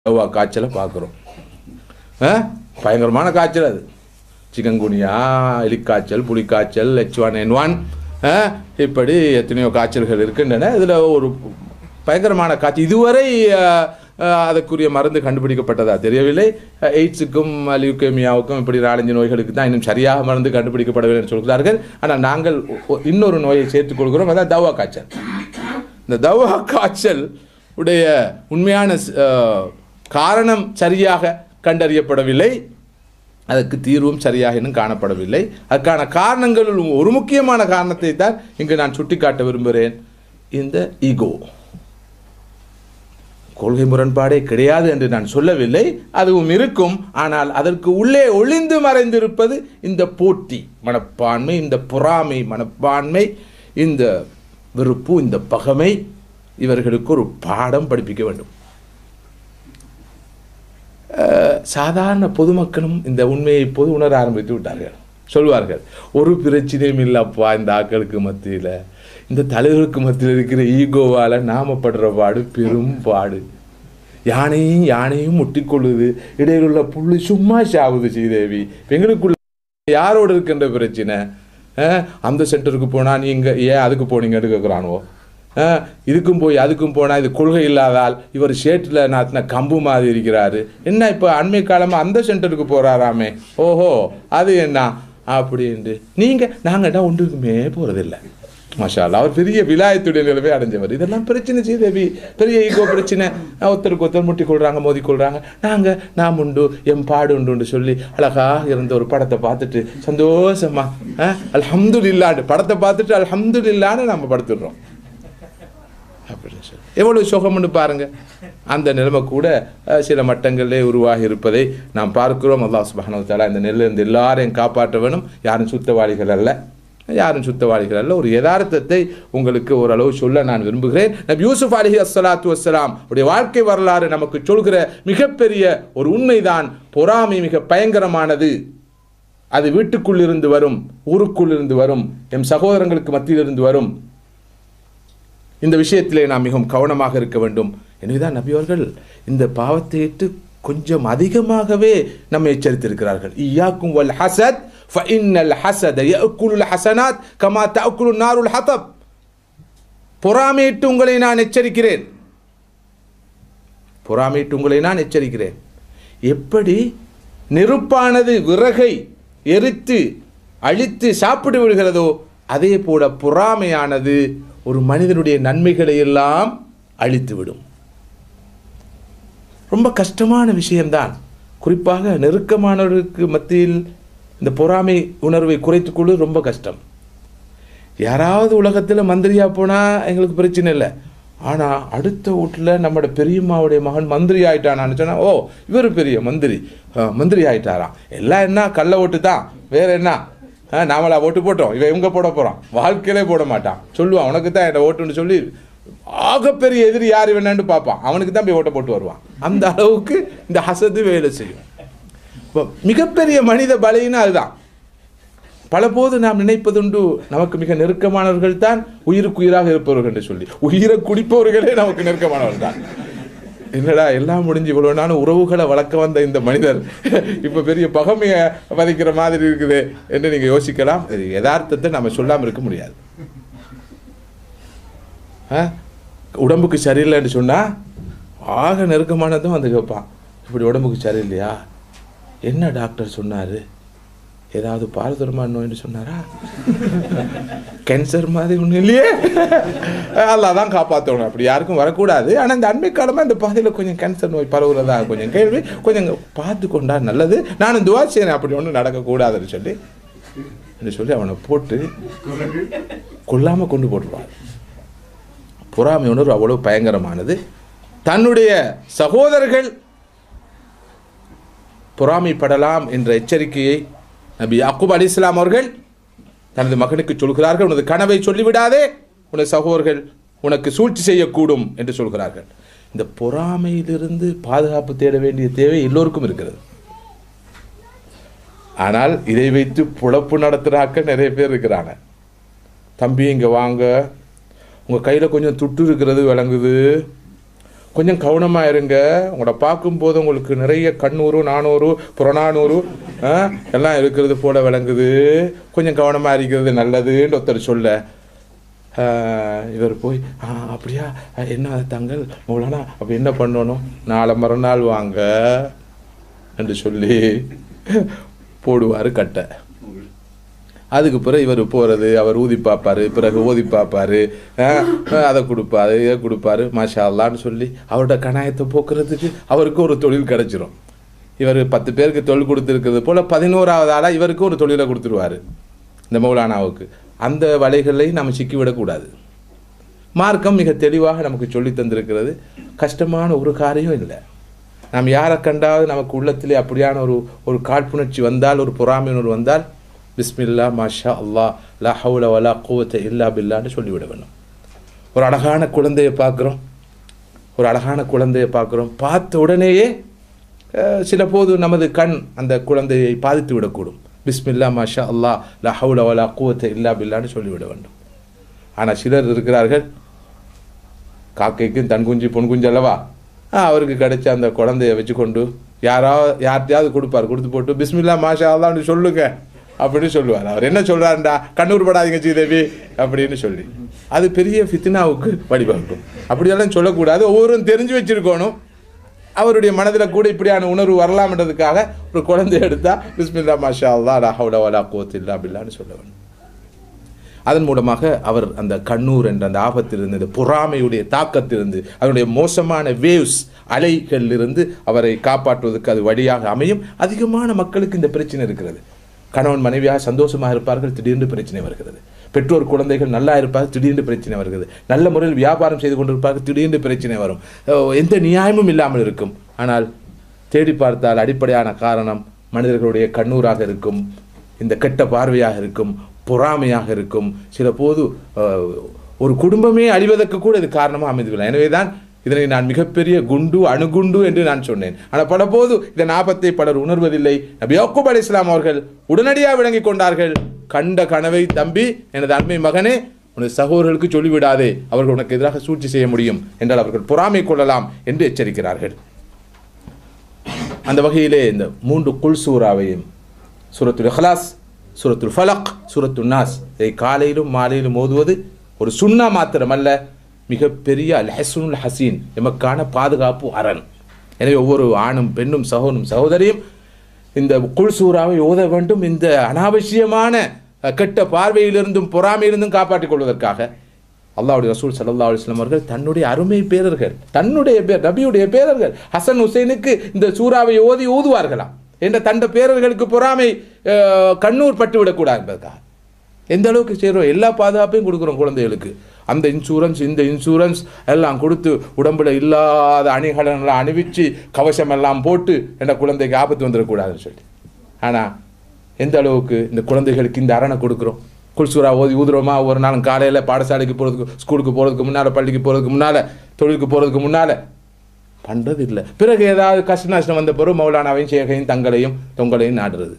செவ்வா காய்ச்சலை பார்க்குறோம் ஆ பயங்கரமான காய்ச்சல் அது சிக்கன்குனியா எலிக்காய்ச்சல் புலிக்காய்ச்சல் ஹெச் ஒன் என் ஒன் இப்படி எத்தனையோ காய்ச்சல்கள் இருக்கின்றன இதில் ஒரு பயங்கரமான காய்ச்சல் இதுவரை ஆ, ஆ, அதற்குரிய மருந்து கண்டுபிடிக்கப்பட்டதா தெரியவில்லை எய்ட்ஸுக்கும் லியூகேமியாவுக்கும் இப்படி நாலஞ்சு நோய்களுக்கு தான் இன்னும் சரியாக மருந்து கண்டுபிடிக்கப்படவில்லை என்று சொல்கிறார்கள் ஆனால் நாங்கள் ஒ- ஒ- இன்னொரு நோயை சேர்த்துக் கொள்கிறோம் அதான் தவா காய்ச்சல் இந்த தவா காய்ச்சல் உடைய உண்மையான ஆ, காரணம் சரியாக கண்டறியப்படவில்லை அதற்கு தீர்வும் சரியாக இன்னும் காணப்படவில்லை அதுக்கான காரணங்களில் ஒரு முக்கியமான காரணத்தை தான் இங்கு நான் சுட்டிக்காட்ட விரும்புகிறேன் இந்த ஈகோ கொள்கை முரண்பாடே கிடையாது என்று நான் சொல்லவில்லை அதுவும் இருக்கும் ஆனால் அதற்கு உள்ளே ஒளிந்து மறைந்திருப்பது இந்த போட்டி மனப்பான்மை இந்த பொறாமை மனப்பான்மை இந்த வெறுப்பு இந்த பகமை இவர்களுக்கு ஒரு பாடம் படிப்பிக்க வேண்டும் அஹ், சாதாரண பொதுமக்களும் இந்த உண்மையை இப்போது உணர ஆரம்பித்து விட்டார்கள் சொல்வார்கள் ஒரு பிரச்சனையும் இல்லப்பா இந்த ஆக்களுக்கு மத்தியில் இந்த தலைவருக்கு மத்தியில் இருக்கிற ஈகோவால் நாம படுற பாடு பெரும் பாடு யானையும் யானையும் முட்டிக்கொள்ளுது இடையில் உள்ள புல்லு சும்மா சாவுது ஸ்ரீதேவி எங்களுக்குள்ள யாரோடு இருக்கின்ற பிரச்சனை அஹ், அந்த சென்டருக்கு போனால் நீங்கள் ஏன் அதுக்கு போனீங்கன்னு கேட்குறானுவோ அஹ், இதுக்கும் போய் அதுக்கும் போனால் இது கொள்கை இல்லாதால் இவர் ஷேட்டில் நாத்தின கம்பு மாதிரி இருக்கிறாரு என்ன இப்போ அண்மை காலமாக அந்த சென்டருக்கு போகிறாராமே ஓஹோ அது என்ன அப்படின்ட்டு நீங்கள் நாங்கள் என்ன ஒன்றுக்குமே போகிறதில்லை மாஷா அல்லாஹ். அவர் பெரிய விலாயத்துடைய நிலைமை அடைஞ்சவர் இதெல்லாம் பிரச்சனை செய்தவி பெரிய ஈகோ பிரச்சனை அஹ் ஒருத்தருக்கு ஒருத்தர் முட்டி கொள்றாங்க மோதி கொள்றாங்க நாங்க நாம் உண்டு எம் பாடு உண்டு சொல்லி அழகா இருந்த ஒரு படத்தை பார்த்துட்டு சந்தோஷமா அல்ஹம்துலில்லான்னு படத்தை பார்த்துட்டு அல்ஹம்துலில்லான்னு நம்ம படுத்துடுறோம் அப்படின்னு சொல்லி எவ்வளவு சுகம்னு பாருங்க அந்த நிலைமை கூட அஹ், சில மட்டங்களிலே உருவாகி இருப்பதை நாம் பார்க்கிறோம் அல்லாஹ் சுப்ஹானஹு வ தஆலா இந்த நெல்லிருந்து எல்லாரையும் காப்பாற்ற வேணும் யாரும் சுத்தவாளிகள் அல்ல யாரும் சுத்தவாளிகள் அல்ல ஒரு யதார்த்தத்தை உங்களுக்கு ஓரளவு சொல்ல நான் விரும்புகிறேன் நபி யூசுப் அலிஹி அஸ்ஸலாத்து வஸ்ஸலாம் உடைய வாழ்க்கை வரலாறு நமக்கு சொல்கிற மிகப்பெரிய ஒரு உண்மைதான் பொறாமை மிக பயங்கரமானது அது வீட்டுக்குள் இருந்து வரும் ஊருக்குள் இருந்து வரும் எம் சகோதரங்களுக்கு மத்தியில் இருந்து வரும் இந்த விஷயத்திலே நாம் மிகவும் கவனமாக இருக்க வேண்டும் எனவேதான் நபி அவர்கள் இந்த பாவத்தை இட்டு கொஞ்சம் அதிகமாகவே நம்மை எச்சரித்திருக்கிறார்கள் இய்யாக்கும் வல் ஹசத் ஃபஇன்னல் ஹசத யஅக்குலுல் ஹசனாத் கமா தஅக்குலு நாருல் ஹதப் பொறாமையிட்டு உங்களை நான் எச்சரிக்கிறேன் பொறாமையிட்டு உங்களை நான் எச்சரிக்கிறேன் எப்படி நெருப்பானது விறகை எரித்து அழித்து சாப்பிட்டு விடுகிறதோ அதே போல பொறாமையானது ஒரு மனிதனுடைய நன்மைகளை எல்லாம் அழித்துவிடும் ரொம்ப கஷ்டமான விஷயம்தான் குறிப்பாக நெருக்கமானவர்களுக்கு மத்தியில் இந்த பொறாமை உணர்வை குறைத்துக் கொள்வது ரொம்ப கஷ்டம் யாராவது உலகத்தில் மந்திரியா போனால் எங்களுக்கு பிரச்சனை இல்லை ஆனால் அடுத்த வீட்டில் நம்மளோட பெரியம்மாவுடைய மகன் மந்திரி ஆயிட்டானான்னு சொன்னால் ஓ இவர் பெரிய மந்திரி அஹ், மந்திரி ஆயிட்டாராம் எல்லாம் என்ன கள்ள ஓட்டு தான் வேற என்ன அஹ், நாமளா ஓட்டு போட்டோம் இவன் இவங்க போட போகிறான் வாழ்க்கையிலே போட மாட்டான் சொல்லுவான் உனக்கு தான் என் ஓட்டுன்னு சொல்லி ஆகப்பெரிய எதிரி யார் வேணான்னு பார்ப்பான் அவனுக்கு தான் போய் ஓட்ட போட்டு வருவான் அந்த அளவுக்கு இந்த ஹசது வேலை செய்யும் இப்போ மிகப்பெரிய மனித பலின்னா அதுதான் பலபோது நாம் நினைப்பதுண்டு நமக்கு மிக நெருக்கமானவர்கள் தான் உயிருக்கு உயிராக இருப்பவர்கள் என்று சொல்லி உயிரை குடிப்பவர்களே நமக்கு நெருக்கமானவர்கள் தான் என்னடா எல்லாம் முடிஞ்சு இவ்வளவு நாள் உறவுகளை வளர்க்க வந்த இந்த மனிதர் இப்ப பெரிய பகமையை வதைக்கிற மாதிரி இருக்குது என்று நீங்க யோசிக்கலாம் இது யதார்த்தத்தை நம்ம சொல்லாம இருக்க முடியாது ஆ? உடம்புக்கு சரியில்லைன்னு சொன்னா ஆக நெருக்கமானதும் வந்து கேட்பான் இப்படி உடம்புக்கு சரியில்லையா என்ன டாக்டர் சொன்னாரு ஏதாவது பாரதூரமான நோய்னு சொன்னாரா கேன்சர் மாதிரி ஒன்றும் இல்லையே அல்லா தான் காப்பாற்றணும் அப்படி யாருக்கும் வரக்கூடாது ஆனால் இந்த அண்மை காலமாக இந்த பாதையில் கொஞ்சம் கேன்சர் நோய் பரவுறதா கொஞ்சம் கேள்வி கொஞ்சம் பார்த்து கொண்டா நல்லது நானும் துவா செய்யறேன் அப்படி ஒன்றும் நடக்கக்கூடாதுன்னு சொல்லி என்று சொல்லி அவனை போட்டு கொல்லாமல் கொண்டு போட்டுருவான் பொறாமை உணர்வு அவ்வளவு பயங்கரமானது தன்னுடைய சகோதரர்கள் பொறாமைப்படலாம் என்ற எச்சரிக்கையை நபி யாக்கூப் அலி இஸ்லாம் அவர்கள் தனது மகனுக்கு சொல்கிறார்கள் உனது கனவை சொல்லிவிடாதே உனது சகோதரர்கள் உனக்கு சூழ்ச்சி செய்யக்கூடும் என்று சொல்கிறார்கள் இந்த பொறாமையிலிருந்து பாதுகாப்பு தேட வேண்டிய தேவை எல்லோருக்கும் இருக்கிறது ஆனால் இதை வைத்து புழப்பு நடத்துகிறாக்க நிறைய பேர் இருக்கிறாங்க தம்பி இங்கே வாங்க உங்கள் கையில் கொஞ்சம் துட்டு இருக்கிறது விளங்குது கொஞ்சம் கவனமாக இருங்க உங்களோட பார்க்கும்போது உங்களுக்கு நிறைய கண்ணூறு நானூறு புறநானூறு ஆ, எல்லாம் இருக்கிறது போல விளங்குது கொஞ்சம் கவனமாக இருக்கிறது நல்லதுன்னு ஒருத்தர் சொல்ல ஆ, இவர் போய் "ஆ, அப்படியா ஆ, என்ன தங்கள் மௌலானா அப்போ என்ன பண்ணணும் நாளை மறுநாள் வாங்க என்று சொல்லி போடுவார் கட்டை அதுக்கு பிறகு இவர் போகிறது அவர் ஊதி பார்ப்பாரு பிறகு ஓதி பார்ப்பாரு அஹ், அதை கொடுப்பாரு இதை கொடுப்பாரு மாஷா அல்லான்னு சொல்லி அவரோட கணாயத்தை போக்குறதுக்கு அவருக்கு ஒரு தொழில் கிடைச்சிரும் இவர் பத்து பேருக்கு தொழில் கொடுத்துருக்கிறது போல் பதினோராவது ஆளாக இவருக்கு ஒரு தொழிலை கொடுத்துருவாரு இந்த மௌலானாவுக்கு அந்த வலைகளை நம்ம சிக்கிவிடக்கூடாது மார்க்கம் மிக தெளிவாக நமக்கு சொல்லி தந்திருக்கிறது கஷ்டமான ஒரு காரியம் இல்லை நாம் யாரை கண்டாவது நமக்கு உள்ளத்திலே அப்படியான ஒரு ஒரு காழ்ப்புணர்ச்சி வந்தால் ஒரு பொறாமையுணர்வு வந்தால் பிஸ்மில்லா மாஷா அல்லாஹ் லா ஹவுல வலா குவத்த இல்லா பில்லான்னு சொல்லிவிட வேண்டும் ஒரு அழகான குழந்தையை பார்க்குறோம் ஒரு அழகான குழந்தையை பார்க்குறோம் பார்த்த உடனேயே அஹ், சில போது நமது கண் அந்த குழந்தையை பாதித்து விடக்கூடும் பிஸ்மில்லா மாஷா அல்லாஹ் லா ஹவுல வலா குவத்த இல்லா பில்லான்னு சொல்லிவிட வேண்டும் ஆனால் சிலர் இருக்கிறார்கள் காக்கைக்கும் தன் குஞ்சு பொன் குஞ்சு அல்லவா ஆ, அவருக்கு கிடைச்ச அந்த குழந்தைய வச்சுக்கொண்டு யாராவது யார்கிட்டயாவது கொடுப்பார் கொடுத்து போட்டு பிஸ்மில்லா மாஷா அல்லான்னு சொல்லுங்க அப்படின்னு சொல்லுவார் அவர் என்ன சொல்றாருண்டா கண்ணூர் படாதீங்க சீதேவி அப்படின்னு சொல்லி அது பெரிய ஃபித்னாவுக்கு வழிவகுக்கும் அப்படியெல்லாம் சொல்லக்கூடாது ஒவ்வொருவரும் தெரிஞ்சு வச்சிருக்கணும் அவருடைய மனதில் கூட இப்படியான உணர்வு வரலாம்ன்றதுக்காக ஒரு குழந்தைய எடுத்தா பிஸ்மில்லா மாஷா அல்லா லா ஹவுல வலா குவத்த இல்லா பில்லான்னு சொல்ல வேண்டும் அதன் மூலமாக அவர் அந்த கண்ணூர் என்ற அந்த ஆபத்திலிருந்து இந்த பொறாமையுடைய தாக்கத்திலிருந்து அதனுடைய மோசமான வேவ்ஸ் அலைகளிலிருந்து அவரை காப்பாற்றுவதற்கு அது வழியாக அமையும் அதிகமான மக்களுக்கு இந்த பிரச்சனை இருக்கிறது கணவன் மனைவியாக சந்தோஷமாக இருப்பார்கள் திடீர்னு பிரச்சனை வருகிறது பெற்றோர் குழந்தைகள் நல்லா இருப்பார்கள் திடீர்னு பிரச்சனை வருகிறது நல்ல முறையில் வியாபாரம் செய்து கொண்டிருப்பார்கள் திடீர்னு பிரச்சனை வரும் அஹ் எந்த நியாயமும் இல்லாமல் இருக்கும் ஆனால் தேடி பார்த்தால் அடிப்படையான காரணம் மனிதர்களுடைய கண்ணூராக இருக்கும் இந்த கெட்ட பார்வையாக இருக்கும் பொறாமையாக இருக்கும் சில போது அஹ், ஒரு குடும்பமே அழிவதற்கு கூட இது காரணமாக அமைந்துவிடலாம் எனவே தான் இதனை நான் மிகப்பெரிய குண்டு அணுகுண்டு என்று நான் சொன்னேன் ஆனால் பல போது இதன் ஆபத்தை பலர் உணர்வதில்லை நபி யாக்கூப் அலி இஸ்லாம் அவர்கள் உடனடியாக விளங்கிக் கொண்டார்கள் கண்ட கனவை தம்பி எனது அண்மை மகனே உனது சகோதரர்களுக்கு சொல்லிவிடாதே அவர்கள் உனக்கு எதிராக சூழ்ச்சி செய்ய முடியும் என்றால் அவர்கள் பொறாமை கொள்ளலாம் என்று எச்சரிக்கிறார்கள் அந்த வகையிலே இந்த மூன்று குல் சூறாவையும் சூரத்துல் இஹ்லாஸ் சூரத்துல் ஃபலக் சூரத்துல் நாஸ் இதை காலையிலும் மாலையிலும் ஓதுவது ஒரு சுண்ணா மாத்திரமல்ல மிகப்பெரிய அல் ஹஸ்னுல் ஹசீன் எமக்கான பாதுகாப்பு அரண் எனவே ஒவ்வொரு ஆணும் பெண்ணும் சகோனும் சகோதரியும் இந்த குல் சூறாவை ஓத வேண்டும் இந்த அனாவசியமான அஹ், கெட்ட பார்வையிலிருந்தும் பொறாமையிலிருந்தும் காப்பாற்றிக் கொள்வதற்காக அல்லாஹ்வுடைய ரசூல் ஸல்லல்லாஹு அலைஹி வஸல்லம் அவர்கள் தன்னுடைய அருமை பேரர்கள் தன்னுடைய பேர் நபியுடைய பேரர்கள் ஹசன் ஹுசைனுக்கு இந்த சூறாவை ஓதி ஊதுவார்களாம் என்ற தண்ட பேரர்களுக்கு பொறாமை அஹ், கண்ணூர் பட்டு விடக்கூடாது என்பதற்காக எந்த அளவுக்கு செய்கிறோம் எல்லா பாதுகாப்பையும் கொடுக்குறோம் குழந்தைகளுக்கு அந்த இன்சூரன்ஸ் இந்த இன்சூரன்ஸ் எல்லாம் கொடுத்து உடம்புல இல்லாத அணிகலன்லாம் அணிவிச்சு கவசம் எல்லாம் போட்டு என்ற குழந்தைக்கு ஆபத்து வந்துடக்கூடாதுன்னு சொல்லி ஆனால் எந்த அளவுக்கு இந்த குழந்தைகளுக்கு இந்த அரணை கொடுக்குறோம் குல்சூரா ஓதி ஊதுறோமா ஒரு நாளும் காலையில் பாடசாலைக்கு போகிறதுக்கு ஸ்கூலுக்கு போகிறதுக்கு முன்னால் பள்ளிக்கு போகிறதுக்கு முன்னால் தொழிலுக்கு போகிறதுக்கு முன்னால் பண்ணுறது இல்லை பிறகு ஏதாவது கஷ்ட நஷ்டம் வந்த பிறகு மௌலானாவையும் சேகையும் தங்களையும் தொங்கலையும் நாடுறது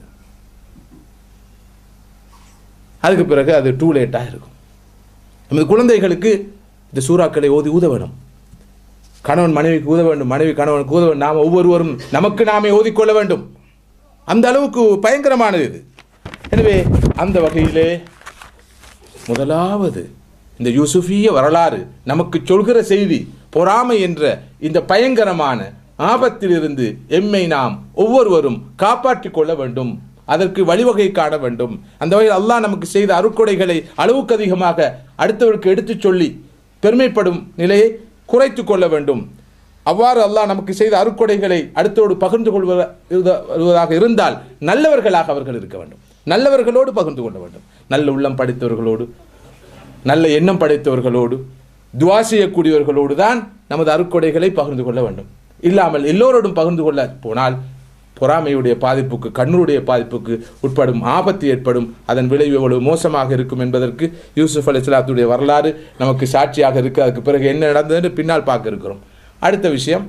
அதுக்கு பிறகு அது டூ லேட்டாக இருக்கும் நமது குழந்தைகளுக்கு இந்த சூறாக்களை ஓதி ஊத வேணும் கணவன் மனைவிக்கு ஊத வேண்டும் மனைவி கணவனுக்கு ஊத வேண்டும் நாம் ஒவ்வொருவரும் நமக்கு நாமே ஓதிக்கொள்ள வேண்டும் அந்த அளவுக்கு பயங்கரமானது இது எனவே அந்த வகையிலே முதலாவது இந்த யூசுஃபிய வரலாறு நமக்கு சொல்கிற செய்தி பொறாமை என்ற இந்த பயங்கரமான ஆபத்திலிருந்து எம்மை நாம் ஒவ்வொருவரும் காப்பாற்றிக் கொள்ள வேண்டும் அதற்கு வழிவகை காண வேண்டும் அந்த வகையில் அல்லாஹ் நமக்கு செய்த அருட்கொடைகளை அளவுக்கு அதிகமாக அடுத்தவருக்கு எடுத்துச் சொல்லி பெருமைப்படும் நிலையை குறைத்துக் கொள்ள வேண்டும் அவ்வாறு அல்லாஹ் நமக்கு செய்த அருட்கொடைகளை அடுத்தோடு பகிர்ந்து கொள்வத- இருத- வருவதாக இருந்தால் நல்லவர்களாக அவர்கள் இருக்க வேண்டும் நல்லவர்களோடு பகிர்ந்து கொள்ள வேண்டும் நல்ல உள்ளம் படைத்தவர்களோடு நல்ல எண்ணம் படைத்தவர்களோடு துவா செய்யக்கூடியவர்களோடு தான் நமது அருட்கொடைகளை பகிர்ந்து கொள்ள வேண்டும் இல்லாமல் எல்லோரோடும் பகிர்ந்து கொள்ள போனால் பொறாமையுடைய பாதிப்புக்கு கண்ணூருடைய பாதிப்புக்கு உட்படும் ஆபத்து ஏற்படும் அதன் விளைவு எவ்வளவு மோசமாக இருக்கும் என்பதற்கு யூசுப் அலி இஸ்லாத்துடைய வரலாறு நமக்கு சாட்சியாக இருக்கு அதுக்கு பிறகு என்ன நடந்ததுன்னு பின்னால் பார்க்க இருக்கிறோம் அடுத்த விஷயம்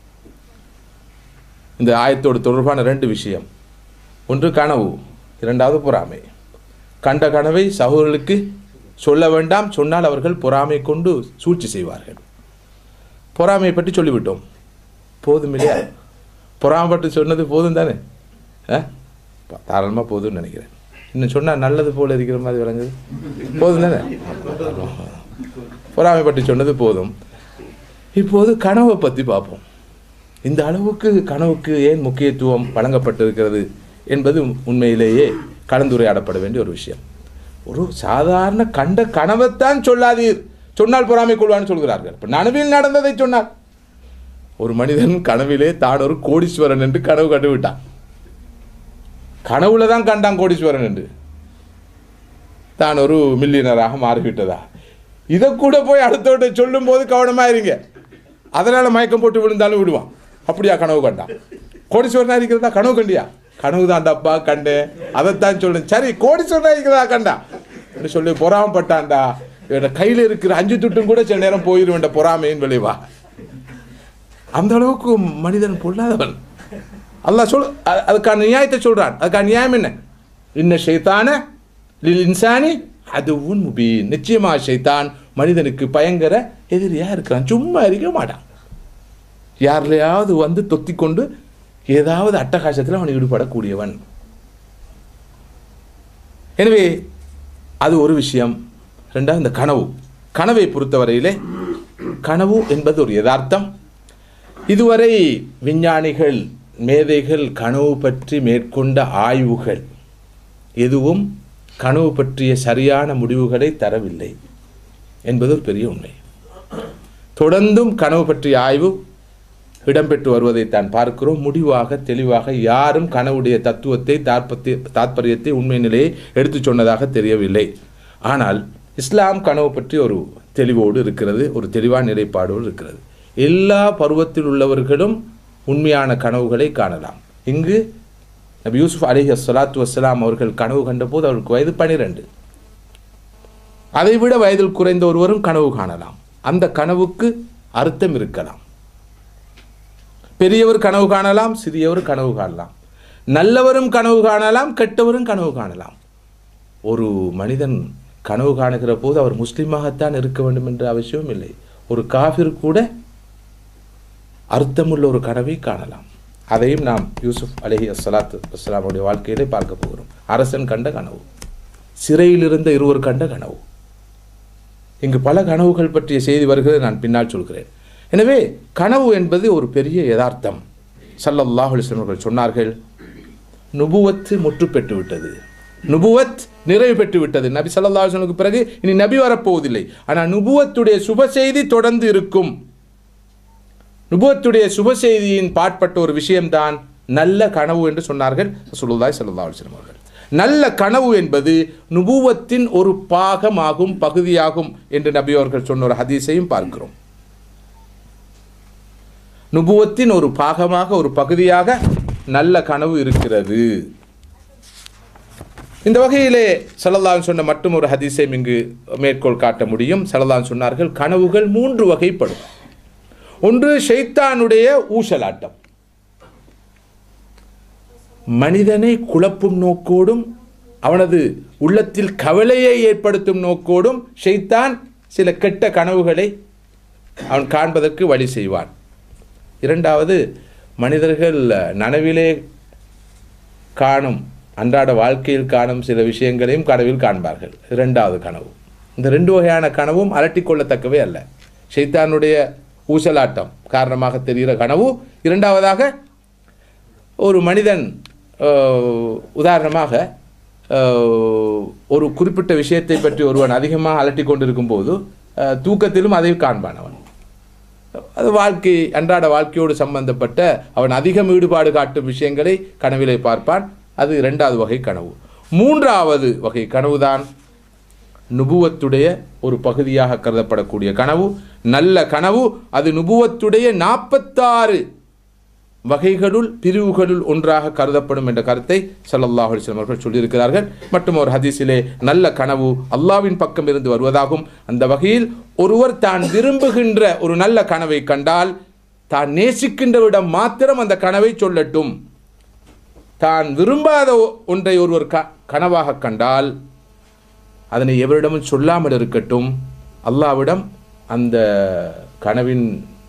இந்த ஆயத்தோடு தொடர்பான ரெண்டு விஷயம் ஒன்று கனவு இரண்டாவது பொறாமை கண்ட கனவை சகோதரர்களுக்கு சொல்ல வேண்டாம் சொன்னால் அவர்கள் பொறாமை கொண்டு சூழ்ச்சி செய்வார்கள் பொறாமையை பற்றி சொல்லிவிட்டோம் போதும் இல்லையா பொறாமை பற்றி சொன்னது போதும் தானே ஆ தாராளமாக போதும்னு நினைக்கிறேன் இன்னும் சொன்னால் நல்லது போல இருக்கிற மாதிரி விளங்குது போதும் தானே பொறாமை பற்றி சொன்னது போதும் இப்போது கனவை பற்றி பார்ப்போம் இந்த அளவுக்கு கனவுக்கு ஏன் முக்கியத்துவம் வழங்கப்பட்டிருக்கிறது என்பது உண்மையிலேயே கலந்துரையாடப்பட வேண்டிய ஒரு விஷயம் ஒரு சாதாரண கண்ட கனவைத்தான் சொல்லாதீர் சொன்னால் பொறாமை கொள்வான்னு சொல்கிறார்கள் இப்போ நனவில் நடந்ததை சொன்னார் ஒரு மனிதன் கனவிலே தான் ஒரு கோடீஸ்வரன் என்று கனவு கண்டு விட்டான் கனவுல தான் கண்டான் கோடீஸ்வரன் என்று தான் ஒரு மில்லியனராக மாறிவிட்டதா இதை கூட போய் அடுத்தவட்ட சொல்லும் போது கவனமாக இருங்க அதனால் மயக்கம் போட்டு விழுந்தாலும் விடுவான் அப்படியா கனவு கண்டான் கோடீஸ்வரனா இருக்கிறதா கனவு கண்டியா கனவு தான்டாப்பா கண்டேன் அதைத்தான் சொல்றேன் சரி கோடீஸ்வரனா இருக்கிறதா கண்டா அப்படி சொல்லி பொறாமப்பட்டான்டா இவட கையில் இருக்கிற அஞ்சு துட்டும் கூட சில நேரம் போயிடும் பொறாமையின் விளைவா அந்த அளவுக்கு மனிதன் பொல்லாதவன் அல்லாஹ் சொல் அ- அதுக்கான நியாயத்தை சொல்றான் அதுக்கான நியாயம் என்ன இன்ன ஷைத்தான லில் இன்சானி அது உன் முபீன் நிச்சயமா ஷைத்தான் மனிதனுக்கு பயங்கர எதிரியா இருக்கிறான் சும்மா இருக்க மாட்டான் யாரிலையாவது வந்து தொத்தி கொண்டு ஏதாவது அட்டகாசத்தில் அவன் ஈடுபடக்கூடியவன் எனவே அது ஒரு விஷயம் ரெண்டாவது இந்த கனவு கனவை பொறுத்தவரையிலே கனவு என்பது ஒரு யதார்த்தம் இதுவரை விஞ்ஞானிகள் மேதைகள் கனவு பற்றி மேற்கொண்ட ஆய்வுகள் எதுவும் கனவு பற்றிய சரியான முடிவுகளை தரவில்லை என்பது ஒரு பெரிய உண்மை தொடர்ந்தும் கனவு பற்றிய ஆய்வு இடம்பெற்று வருவதை தான் பார்க்கிறோம் முடிவாக தெளிவாக யாரும் கனவுடைய தத்துவத்தை தாற்பத்தி தாற்பயத்தை உண்மை நிலையை எடுத்துச் சொன்னதாக தெரியவில்லை ஆனால் இஸ்லாம் கனவு பற்றி ஒரு தெளிவோடு இருக்கிறது ஒரு தெளிவான நிலைப்பாடோடு இருக்கிறது எல்லா பருவத்தில் உள்ளவர்களும் உண்மையான கனவுகளை காணலாம் இங்கு நபி யூசுப் அலிஹி சலாத்து வசலாம் அவர்கள் கனவு கண்டபோது அவருக்கு வயது பனிரெண்டு அதைவிட வயதில் குறைந்த ஒருவரும் கனவு காணலாம் அந்த கனவுக்கு அர்த்தம் இருக்கலாம் பெரியவர் கனவு காணலாம் சிறியவர் கனவு காணலாம் நல்லவரும் கனவு காணலாம் கெட்டவரும் கனவு காணலாம் ஒரு மனிதன் கனவு காணுகிற போது அவர் முஸ்லீமாகத்தான் இருக்க வேண்டும் என்ற அவசியம் இல்லை ஒரு காஃபிர் கூட அர்த்தமுள்ள ஒரு கனவை காணலாம் அதையும் நாம் யூசுப் அலஹி அஸ்ஸலாத்து வஸ்ஸலாமுடைய வாழ்க்கையிலே பார்க்க போகிறோம் அரசன் கண்ட கனவு சிறையில் இருந்த இருவர் கண்ட கனவு இங்கு பல கனவுகள் பற்றிய செய்தி வருகிறது நான் பின்னால் சொல்கிறேன் எனவே கனவு என்பது ஒரு பெரிய யதார்த்தம் ஸல்லல்லாஹு அலைஹி வஸல்லம் அவர்கள் சொன்னார்கள் நுபுவத்து முற்று பெற்று விட்டது நுபுவத் நிறைவு பெற்று விட்டது நபி ஸல்லல்லாஹு அலைஹி வஸல்லுக்கு பிறகு இனி நபி வரப்போவதில்லை ஆனால் நுபுவத்துடைய சுப செய்தி தொடர்ந்து இருக்கும் நுபுவத்துடைய சுப செய்தியின் பாட்பட்ட ஒரு விஷயம்தான் நல்ல கனவு என்று சொன்னார்கள் ரசூலுல்லாஹி ஸல்லல்லாஹு அலைஹி வஸல்லம் அவர்கள் நல்ல கனவு என்பது நுபுவத்தின் ஒரு பாகமாகும் பகுதியாகும் என்று நபி அவர்கள் சொன்ன ஒரு ஹதீஸையும் பார்க்கிறோம் நுபுவத்தின் ஒரு பாகமாக ஒரு பகுதியாக நல்ல கனவு இருக்கிறது இந்த வகையிலே சல்லல்லாஹு சொன்ன மட்டும் ஒரு ஹதீஸையும் இங்கு மேற்கோள் காட்ட முடியும் சல்லல்லாஹு சொன்னார்கள் கனவுகள் மூன்று வகைப்படும் ஒன்று ஷைத்தானுடைய ஊசலாட்டம் மனிதனை குழப்பும் நோக்கோடும் அவனது உள்ளத்தில் கவலையை ஏற்படுத்தும் நோக்கோடும் ஷைத்தான் சில கெட்ட கனவுகளை அவன் காண்பதற்கு வழி செய்வான் இரண்டாவது மனிதர்கள் நனவிலே காணும் அன்றாட வாழ்க்கையில் காணும் சில விஷயங்களையும் கனவில் காண்பார்கள் இரண்டாவது கனவு இந்த ரெண்டு வகையான கனவும் அலட்டிக்கொள்ளத்தக்கவே அல்ல ஷைத்தானுடைய ஊசலாட்டம் காரணமாக தெரிகிற கனவு இரண்டாவதாக ஒரு மனிதன் அஹ், உதாரணமாக அஹ், ஒரு குறிப்பிட்ட விஷயத்தை பற்றி ஒருவன் அதிகமாக அலட்டிக் கொண்டிருக்கும் போது அஹ், தூக்கத்திலும் அதை காண்பான் அவன் அது வாழ்க்கை அன்றாட வாழ்க்கையோடு சம்பந்தப்பட்ட அவன் அதிகம் ஈடுபாடு காட்டும் விஷயங்களை கனவிலே பார்ப்பான் அது இரண்டாவது வகை கனவு மூன்றாவது வகை கனவுதான் நுபுவத்துடைய ஒரு பகுதியாக கருதப்படக்கூடிய கனவு நல்ல கனவு அது நுபுவத்துடைய நாற்பத்தாறு வகைகளுள் பிரிவுகளுள் ஒன்றாக கருதப்படும் என்ற கருத்தை ஸல்லல்லாஹு அலைஹி வஸல்லம் அவர்கள் சொல்லியிருக்கிறார்கள் மற்றும் ஒரு ஹதீஸிலே நல்ல கனவு அல்லாவின் பக்கம் இருந்து வருவதாகும் அந்த வகையில் ஒருவர் தான் விரும்புகின்ற ஒரு நல்ல கனவை கண்டால் தான் நேசிக்கின்றவரிடம் மாத்திரம் அந்த கனவை சொல்லட்டும் தான் விரும்பாத ஒ- ஒன்றை ஒருவர் க கனவாக கண்டால் அதனை எவரிடமும் சொல்லாமல் இருக்கட்டும் அல்லாவிடம் அந்த கனவின்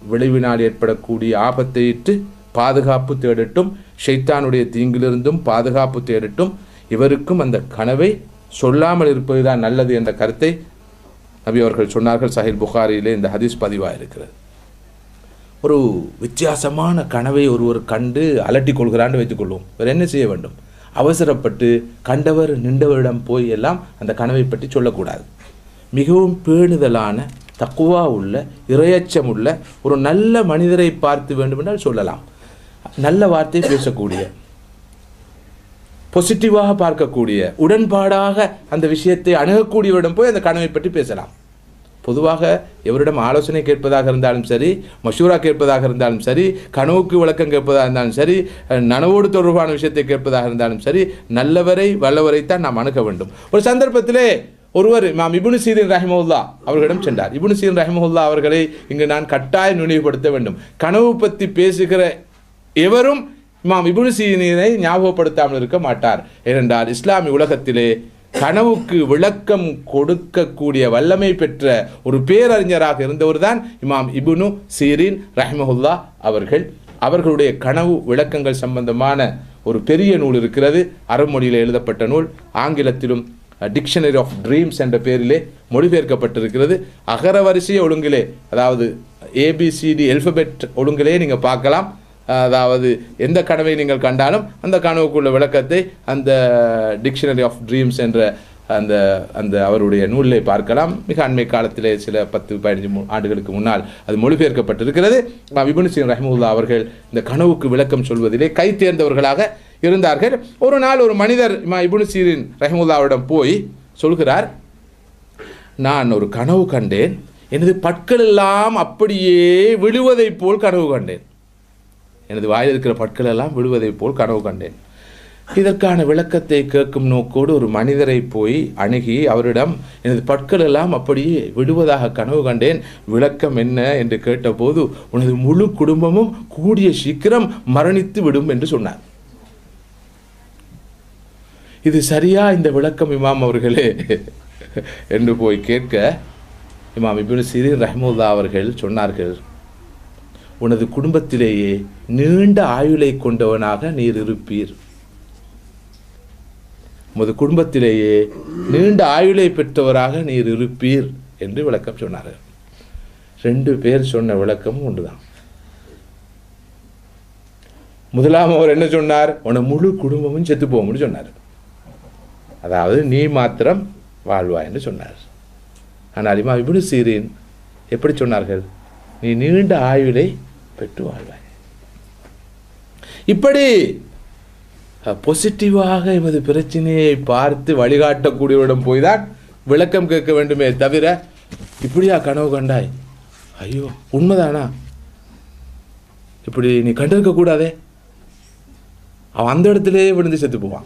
விளைவினால் ஏற்படக்கூடிய ஆபத்தையிட்டு பாதுகாப்பு தேடட்டும் ஷைத்தானுடைய தீங்கிலிருந்தும் பாதுகாப்பு தேடட்டும் இவருக்கும் அந்த கனவை சொல்லாமல் இருப்பதுதான் நல்லது என்ற கருத்தை நபி அவர்கள் சொன்னார்கள் சஹில் புகாரியிலே இந்த ஹதீஸ் பதிவாக இருக்கிறது ஒரு வித்தியாசமான கனவை ஒருவர் கண்டு அலட்டிக் கொள்கிறான்னு வைத்துக்கொள்வோம் வேறு என்ன செய்ய வேண்டும் அவசரப்பட்டு கண்டவர் நின்றவரிடம் போய் எல்லாம் அந்த கனவை பற்றி சொல்லக்கூடாது மிகவும் பேணுதலான தக்குவா உள்ள இரையச்சம் உள்ள ஒரு நல்ல மனிதரை பார்த்து வேண்டுமென்றால் சொல்லலாம் நல்ல வார்த்தை பேசக்கூடிய பாசிட்டிவாக பார்க்கக்கூடிய உடன்பாடாக அந்த விஷயத்தை அணுகக்கூடியவரிடம் போய் அந்த கனவை பற்றி பேசலாம் பொதுவாக எவரிடம் ஆலோசனை கேட்பதாக இருந்தாலும் சரி மஷூரா கேட்பதாக இருந்தாலும் சரி கனவுக்கு விளக்கம் கேட்பதாக இருந்தாலும் சரி நனவோடு தொடர்பான விஷயத்தை கேட்பதாக இருந்தாலும் சரி நல்லவரை வல்லவரைத்தான் நாம் அணுக வேண்டும் ஒரு சந்தர்ப்பத்திலே ஒருவர் இமாம் இபுனு சீரின் ரஹிமவுல்லா அவர்களிடம் சென்றார் இபுனு சீரின் ரஹிமவுல்லா அவர்களை இங்கு நான் கட்டாயம் நினைவுபடுத்த வேண்டும் கனவு பற்றி பேசுகிற எவரும் இமாம் இபுனு சீரினை ஞாபகப்படுத்தாமல் இருக்க மாட்டார் ஏனென்றால் இஸ்லாமிய உலகத்திலே கனவுக்கு விளக்கம் கொடுக்கக்கூடிய வல்லமை பெற்ற ஒரு பேரறிஞராக இருந்தவர் தான் இமாம் இபுனு சீரின் ரஹ்மஹுல்லா அவர்கள் அவர்களுடைய கனவு விளக்கங்கள் சம்பந்தமான ஒரு பெரிய நூல் இருக்கிறது அறமொழியில் எழுதப்பட்ட நூல் ஆங்கிலத்திலும் டிக்ஷனரி ஆஃப் ட்ரீம்ஸ் என்ற பெயரிலே மொழிபெயர்க்கப்பட்டிருக்கிறது அகர வரிசைய ஒழுங்கிலே அதாவது ஏபிசிடி எல்பபெட் ஒழுங்கிலே நீங்கள் பார்க்கலாம் அதாவது எந்த கனவை நீங்கள் கண்டாலும் அந்த கனவுக்குள்ள விளக்கத்தை அந்த டிக்ஷனரி ஆஃப் ட்ரீம்ஸ் என்ற அந்த அந்த அவருடைய நூலிலே பார்க்கலாம் மிக அண்மை காலத்திலே சில பத்து பதினஞ்சு மு- ஆண்டுகளுக்கு முன்னால் அது மொழிபெயர்க்கப்பட்டிருக்கிறது விபுனு சிங் ரஹ்முல்லா அவர்கள் இந்த கனவுக்கு விளக்கம் சொல்வதிலே கை தேர்ந்தவர்களாக இருந்தார்கள் ஒரு நாள் ஒரு மனிதர் இமா இபுனு சீரின் ரஹ்முல்லாவிடம் போய் சொல்கிறார் நான் ஒரு கனவு கண்டேன் எனது பற்கள் எல்லாம் அப்படியே விழுவதைப் போல் கனவு கண்டேன் எனது வாயில் இருக்கிற பற்கள் எல்லாம் விழுவதைப் போல் கனவு கண்டேன் இதற்கான விளக்கத்தை கேட்கும் நோக்கோடு ஒரு மனிதரை போய் அணுகி அவரிடம் எனது பற்கள் எல்லாம் அப்படியே விடுவதாக கனவு கண்டேன் விளக்கம் என்ன என்று கேட்டபோது உனது முழு குடும்பமும் கூடிய சீக்கிரம் மரணித்து விடும் என்று சொன்னார் இது சரியா இந்த விளக்கம் இமாம் அவர்களே என்று போய் கேட்க இமாம் இப்னு சிறீர் ரஹ்முல்லா அவர்கள் சொன்னார்கள் உனது குடும்பத்திலேயே நீண்ட ஆயுளை கொண்டவனாக நீர் இருப்பீர் உமது குடும்பத்திலேயே நீண்ட ஆயுளை பெற்றவராக நீர் இருப்பீர் என்று விளக்கம் சொன்னார்கள் ரெண்டு பேர் சொன்ன விளக்கமும் ஒன்றுதான் முதலாம் அவர் என்ன சொன்னார் உன முழு குடும்பமும் செத்து போகும்னு சொன்னார் அதாவது நீ மாத்திரம் வாழ்வாய் என்று சொன்னார் ஆனால் இமா இப்னு சீரின் எப்படி சொன்னார்கள் நீ நீண்ட ஆயுளை பெற்று வாழ்வாய் இப்படி பாசிட்டிவாக எமது பிரச்சனையை பார்த்து வழிகாட்டக்கூடியவரிடம் போய் தான் விளக்கம் கேட்க வேண்டுமே தவிர இப்படியா கனவு கண்டாய் ஐயோ உண்மைதானா இப்படி நீ கண்டிருக்க கூடாதே அவன் அந்த இடத்திலேயே விழுந்து செத்து போவான்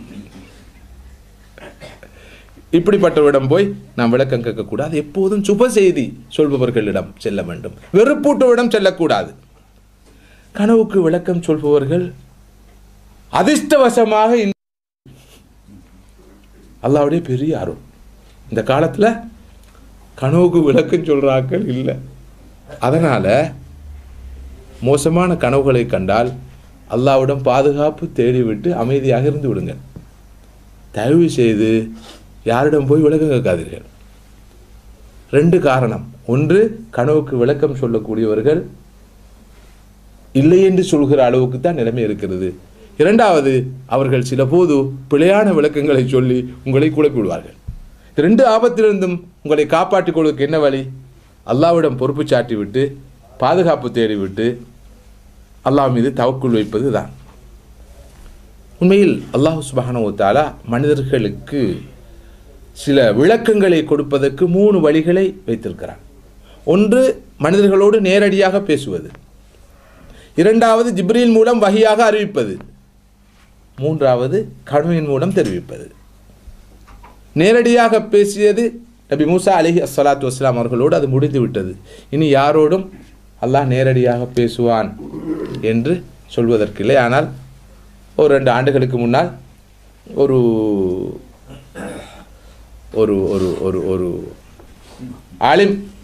இப்படிப்பட்டவரிடம் போய் நாம் விளக்கம் கேட்கக்கூடாது எப்போதும் சுப செய்தி சொல்பவர்களிடம் செல்ல வேண்டும் வெறுப்பூட்டவிடம் செல்லக்கூடாது கனவுக்கு விளக்கம் சொல்பவர்கள் அதிர்ஷ்டவசமாக இந்த- அல்லாவுடைய பெரிய அருள் இந்த காலத்துல கனவுக்கு விளக்கம் சொல்ற ஆட்கள் இல்லை அதனால மோசமான கனவுகளை கண்டால் அல்லாவிடம் பாதுகாப்பு தேடிவிட்டு அமைதியாக இருந்து விடுங்கள் தயவு செய்து யாரிடம் போய் விளக்கம் கேட்காதீர்கள் ரெண்டு காரணம் ஒன்று கனவுக்கு விளக்கம் சொல்லக்கூடியவர்கள் இல்லை என்று சொல்கிற அளவுக்கு தான் நிலைமை இருக்கிறது இரண்டாவது அவர்கள் சில போது பிழையான விளக்கங்களை சொல்லி உங்களை குழப்பி விடுவார்கள் இந்த ரெண்டு ஆபத்திலிருந்தும் உங்களை காப்பாற்றிக் கொள்வதற்கு என்ன வழி அல்லாவிடம் பொறுப்பு சாட்டி விட்டு பாதுகாப்பு தேடி விட்டு அல்லாஹ் மீது தவக்குள் வைப்பது தான் உண்மையில் அல்லாஹ் சுபஹானஹு வ தஆலா மனிதர்களுக்கு சில விளக்கங்களை கொடுப்பதற்கு மூணு வழிகளை வைத்திருக்கிறான் ஒன்று மனிதர்களோடு நேரடியாக பேசுவது இரண்டாவது ஜிப்ரீல் மூலம் வகையாக அறிவிப்பது மூன்றாவது கனவின் மூலம் தெரிவிப்பது நேரடியாக பேசியது நபி மூசா அலிஹி அஸ்ஸலாத்து வஸ்ஸலாம் அவர்களோடு அது முடிந்து விட்டது இனி யாரோடும் அல்லாஹ் நேரடியாக பேசுவான் என்று சொல்வதற்கில்லை ஆனால் ஒரு ரெண்டு ஆண்டுகளுக்கு முன்னால் ஒரு ஒரு ஒரு ஒரு ஒரு ஆலிம்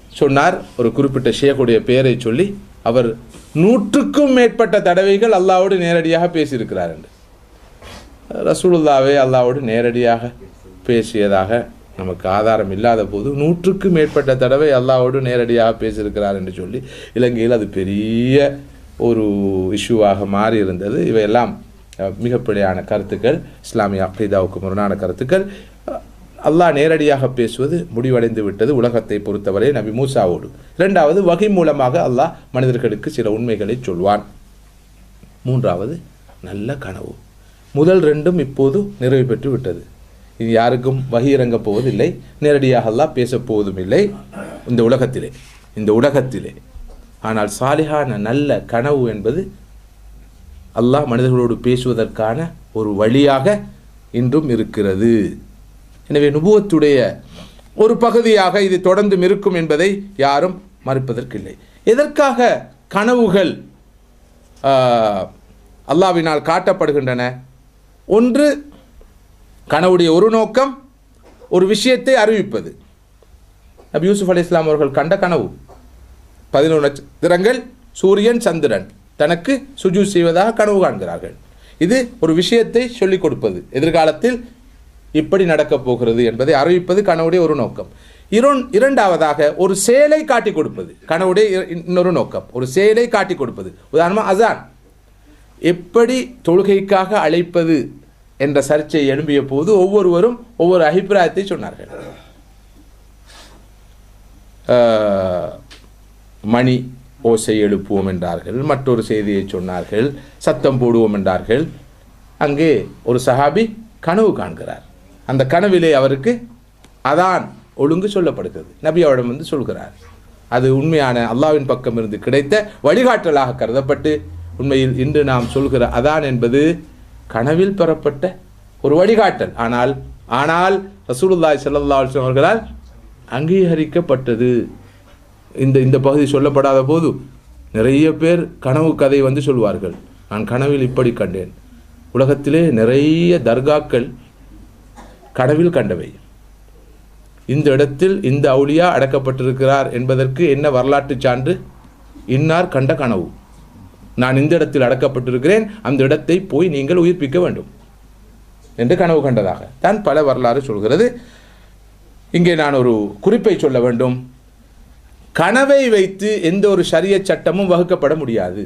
சொன்னார் ஒரு குறிப்பிட்ட ஷேக்குடைய பெயரை சொல்லி அவர் நூற்றுக்கும் மேற்பட்ட தடவைகள் அல்லாவோடு நேரடியாக பேசியிருக்கிறார் என்று ரசூலுல்லாவே அல்லாவோடு நேரடியாக பேசியதாக நமக்கு ஆதாரம் இல்லாத போது நூற்றுக்கு மேற்பட்ட தடவை அல்லாவோடு நேரடியாக பேசியிருக்கிறார் என்று சொல்லி இலங்கையில் அது பெரிய ஒரு இஷ்யூவாக மாறி இருந்தது இவையெல்லாம் அஹ், மிகப்படியான கருத்துக்கள் இஸ்லாமிய அக்கீதாவுக்கு முரணான கருத்துக்கள் அஹ், அல்லாஹ் நேரடியாக பேசுவது முடிவடைந்து விட்டது உலகத்தை பொறுத்தவரை நபி மூசாவோடு இரண்டாவது வகை மூலமாக அல்லாஹ் மனிதர்களுக்கு சில உண்மைகளை சொல்வான் மூன்றாவது நல்ல கனவு முதல் ரெண்டும் இப்போது நிறைவு பெற்று விட்டது இது யாருக்கும் வகி இறங்கப் போவதில்லை நேரடியாக அல்லாஹ் பேசப் போவதும் இல்லை இந்த உலகத்திலே இந்த உலகத்திலே ஆனால் சாலிஹான நல்ல கனவு என்பது அல்லாஹ் மனிதர்களோடு பேசுவதற்கான ஒரு வழியாக இன்றும் இருக்கிறது எனவே நுபுவத்துடைய ஒரு பகுதியாக இது தொடர்ந்தும் இருக்கும் என்பதை யாரும் மறுப்பதற்கில்லை எதற்காக கனவுகள் ஆஹ், அல்லாஹ்வினால் காட்டப்படுகின்றன ஒன்று கனவுடைய ஒரு நோக்கம் ஒரு விஷயத்தை அறிவிப்பது நபி யூசுப் அலி இஸ்லாம் அவர்கள் கண்ட கனவு பதினொரு நட்சத்திரங்கள் சூரியன் சந்திரன் தனக்கு சுஜு செய்வதாக கனவு காண்கிறார்கள் இது ஒரு விஷயத்தை சொல்லிக் கொடுப்பது எதிர்காலத்தில் இப்படி நடக்கப் போகிறது என்பதை அறிவிப்பது கனவுடைய ஒரு நோக்கம் இரோன் இரண்டாவதாக ஒரு செயலை காட்டி கொடுப்பது கனவுடைய இ- இன்னொரு நோக்கம் ஒரு செயலை காட்டி கொடுப்பது உதாரணமாக அசான் எப்படி தொழுகைக்காக அழைப்பது என்ற சர்ச்சை எழும்பிய போது ஒவ்வொருவரும் ஒவ்வொரு அபிப்பிராயத்தை சொன்னார்கள் ஆஹ், மணி ஓசை எழுப்புவோம் என்றார்கள் மற்றொரு செய்தியை சொன்னார்கள் சத்தம் போடுவோம் என்றார்கள் அங்கே ஒரு சஹாபி கனவு காண்கிறார் அந்த கனவிலே அவருக்கு அதான் ஒழுங்கு சொல்லப்படுகிறது நபி அவரிடம் வந்து சொல்கிறார் அது உண்மையான அல்லாவின் பக்கம் இருந்து கிடைத்த வழிகாட்டலாக கருதப்பட்டு உண்மையில் இன்று நாம் சொல்கிற அதான் என்பது கனவில் பெறப்பட்ட ஒரு வழிகாட்டல் ஆனால் ஆனால் ரசூலுல்லாஹி ஸல்லல்லாஹு அலைஹி வஸல்லம் அவர்களால் அங்கீகரிக்கப்பட்டது இந்த இந்த பகுதி சொல்லப்படாத போது நிறைய பேர் கனவு கதை வந்து சொல்வார்கள் நான் கனவில் இப்படி கண்டேன் உலகத்திலே நிறைய தர்காக்கள் கனவில் கண்டவை இந்த இடத்தில் இந்த அவுலியா அடக்கப்பட்டிருக்கிறார் என்பதற்கு என்ன வரலாற்று சான்று இன்னார் கண்ட கனவு நான் இந்த இடத்தில் அடக்கப்பட்டிருக்கிறேன் அந்த இடத்தை போய் நீங்கள் உயிர்ப்பிக்க வேண்டும் என்று கனவு கண்டதாக தான் பல வரலாறு சொல்கிறது இங்கே நான் ஒரு குறிப்பை சொல்ல வேண்டும் கனவை வைத்து எந்த ஒரு ஷரிய சட்டமும் வகுக்கப்பட முடியாது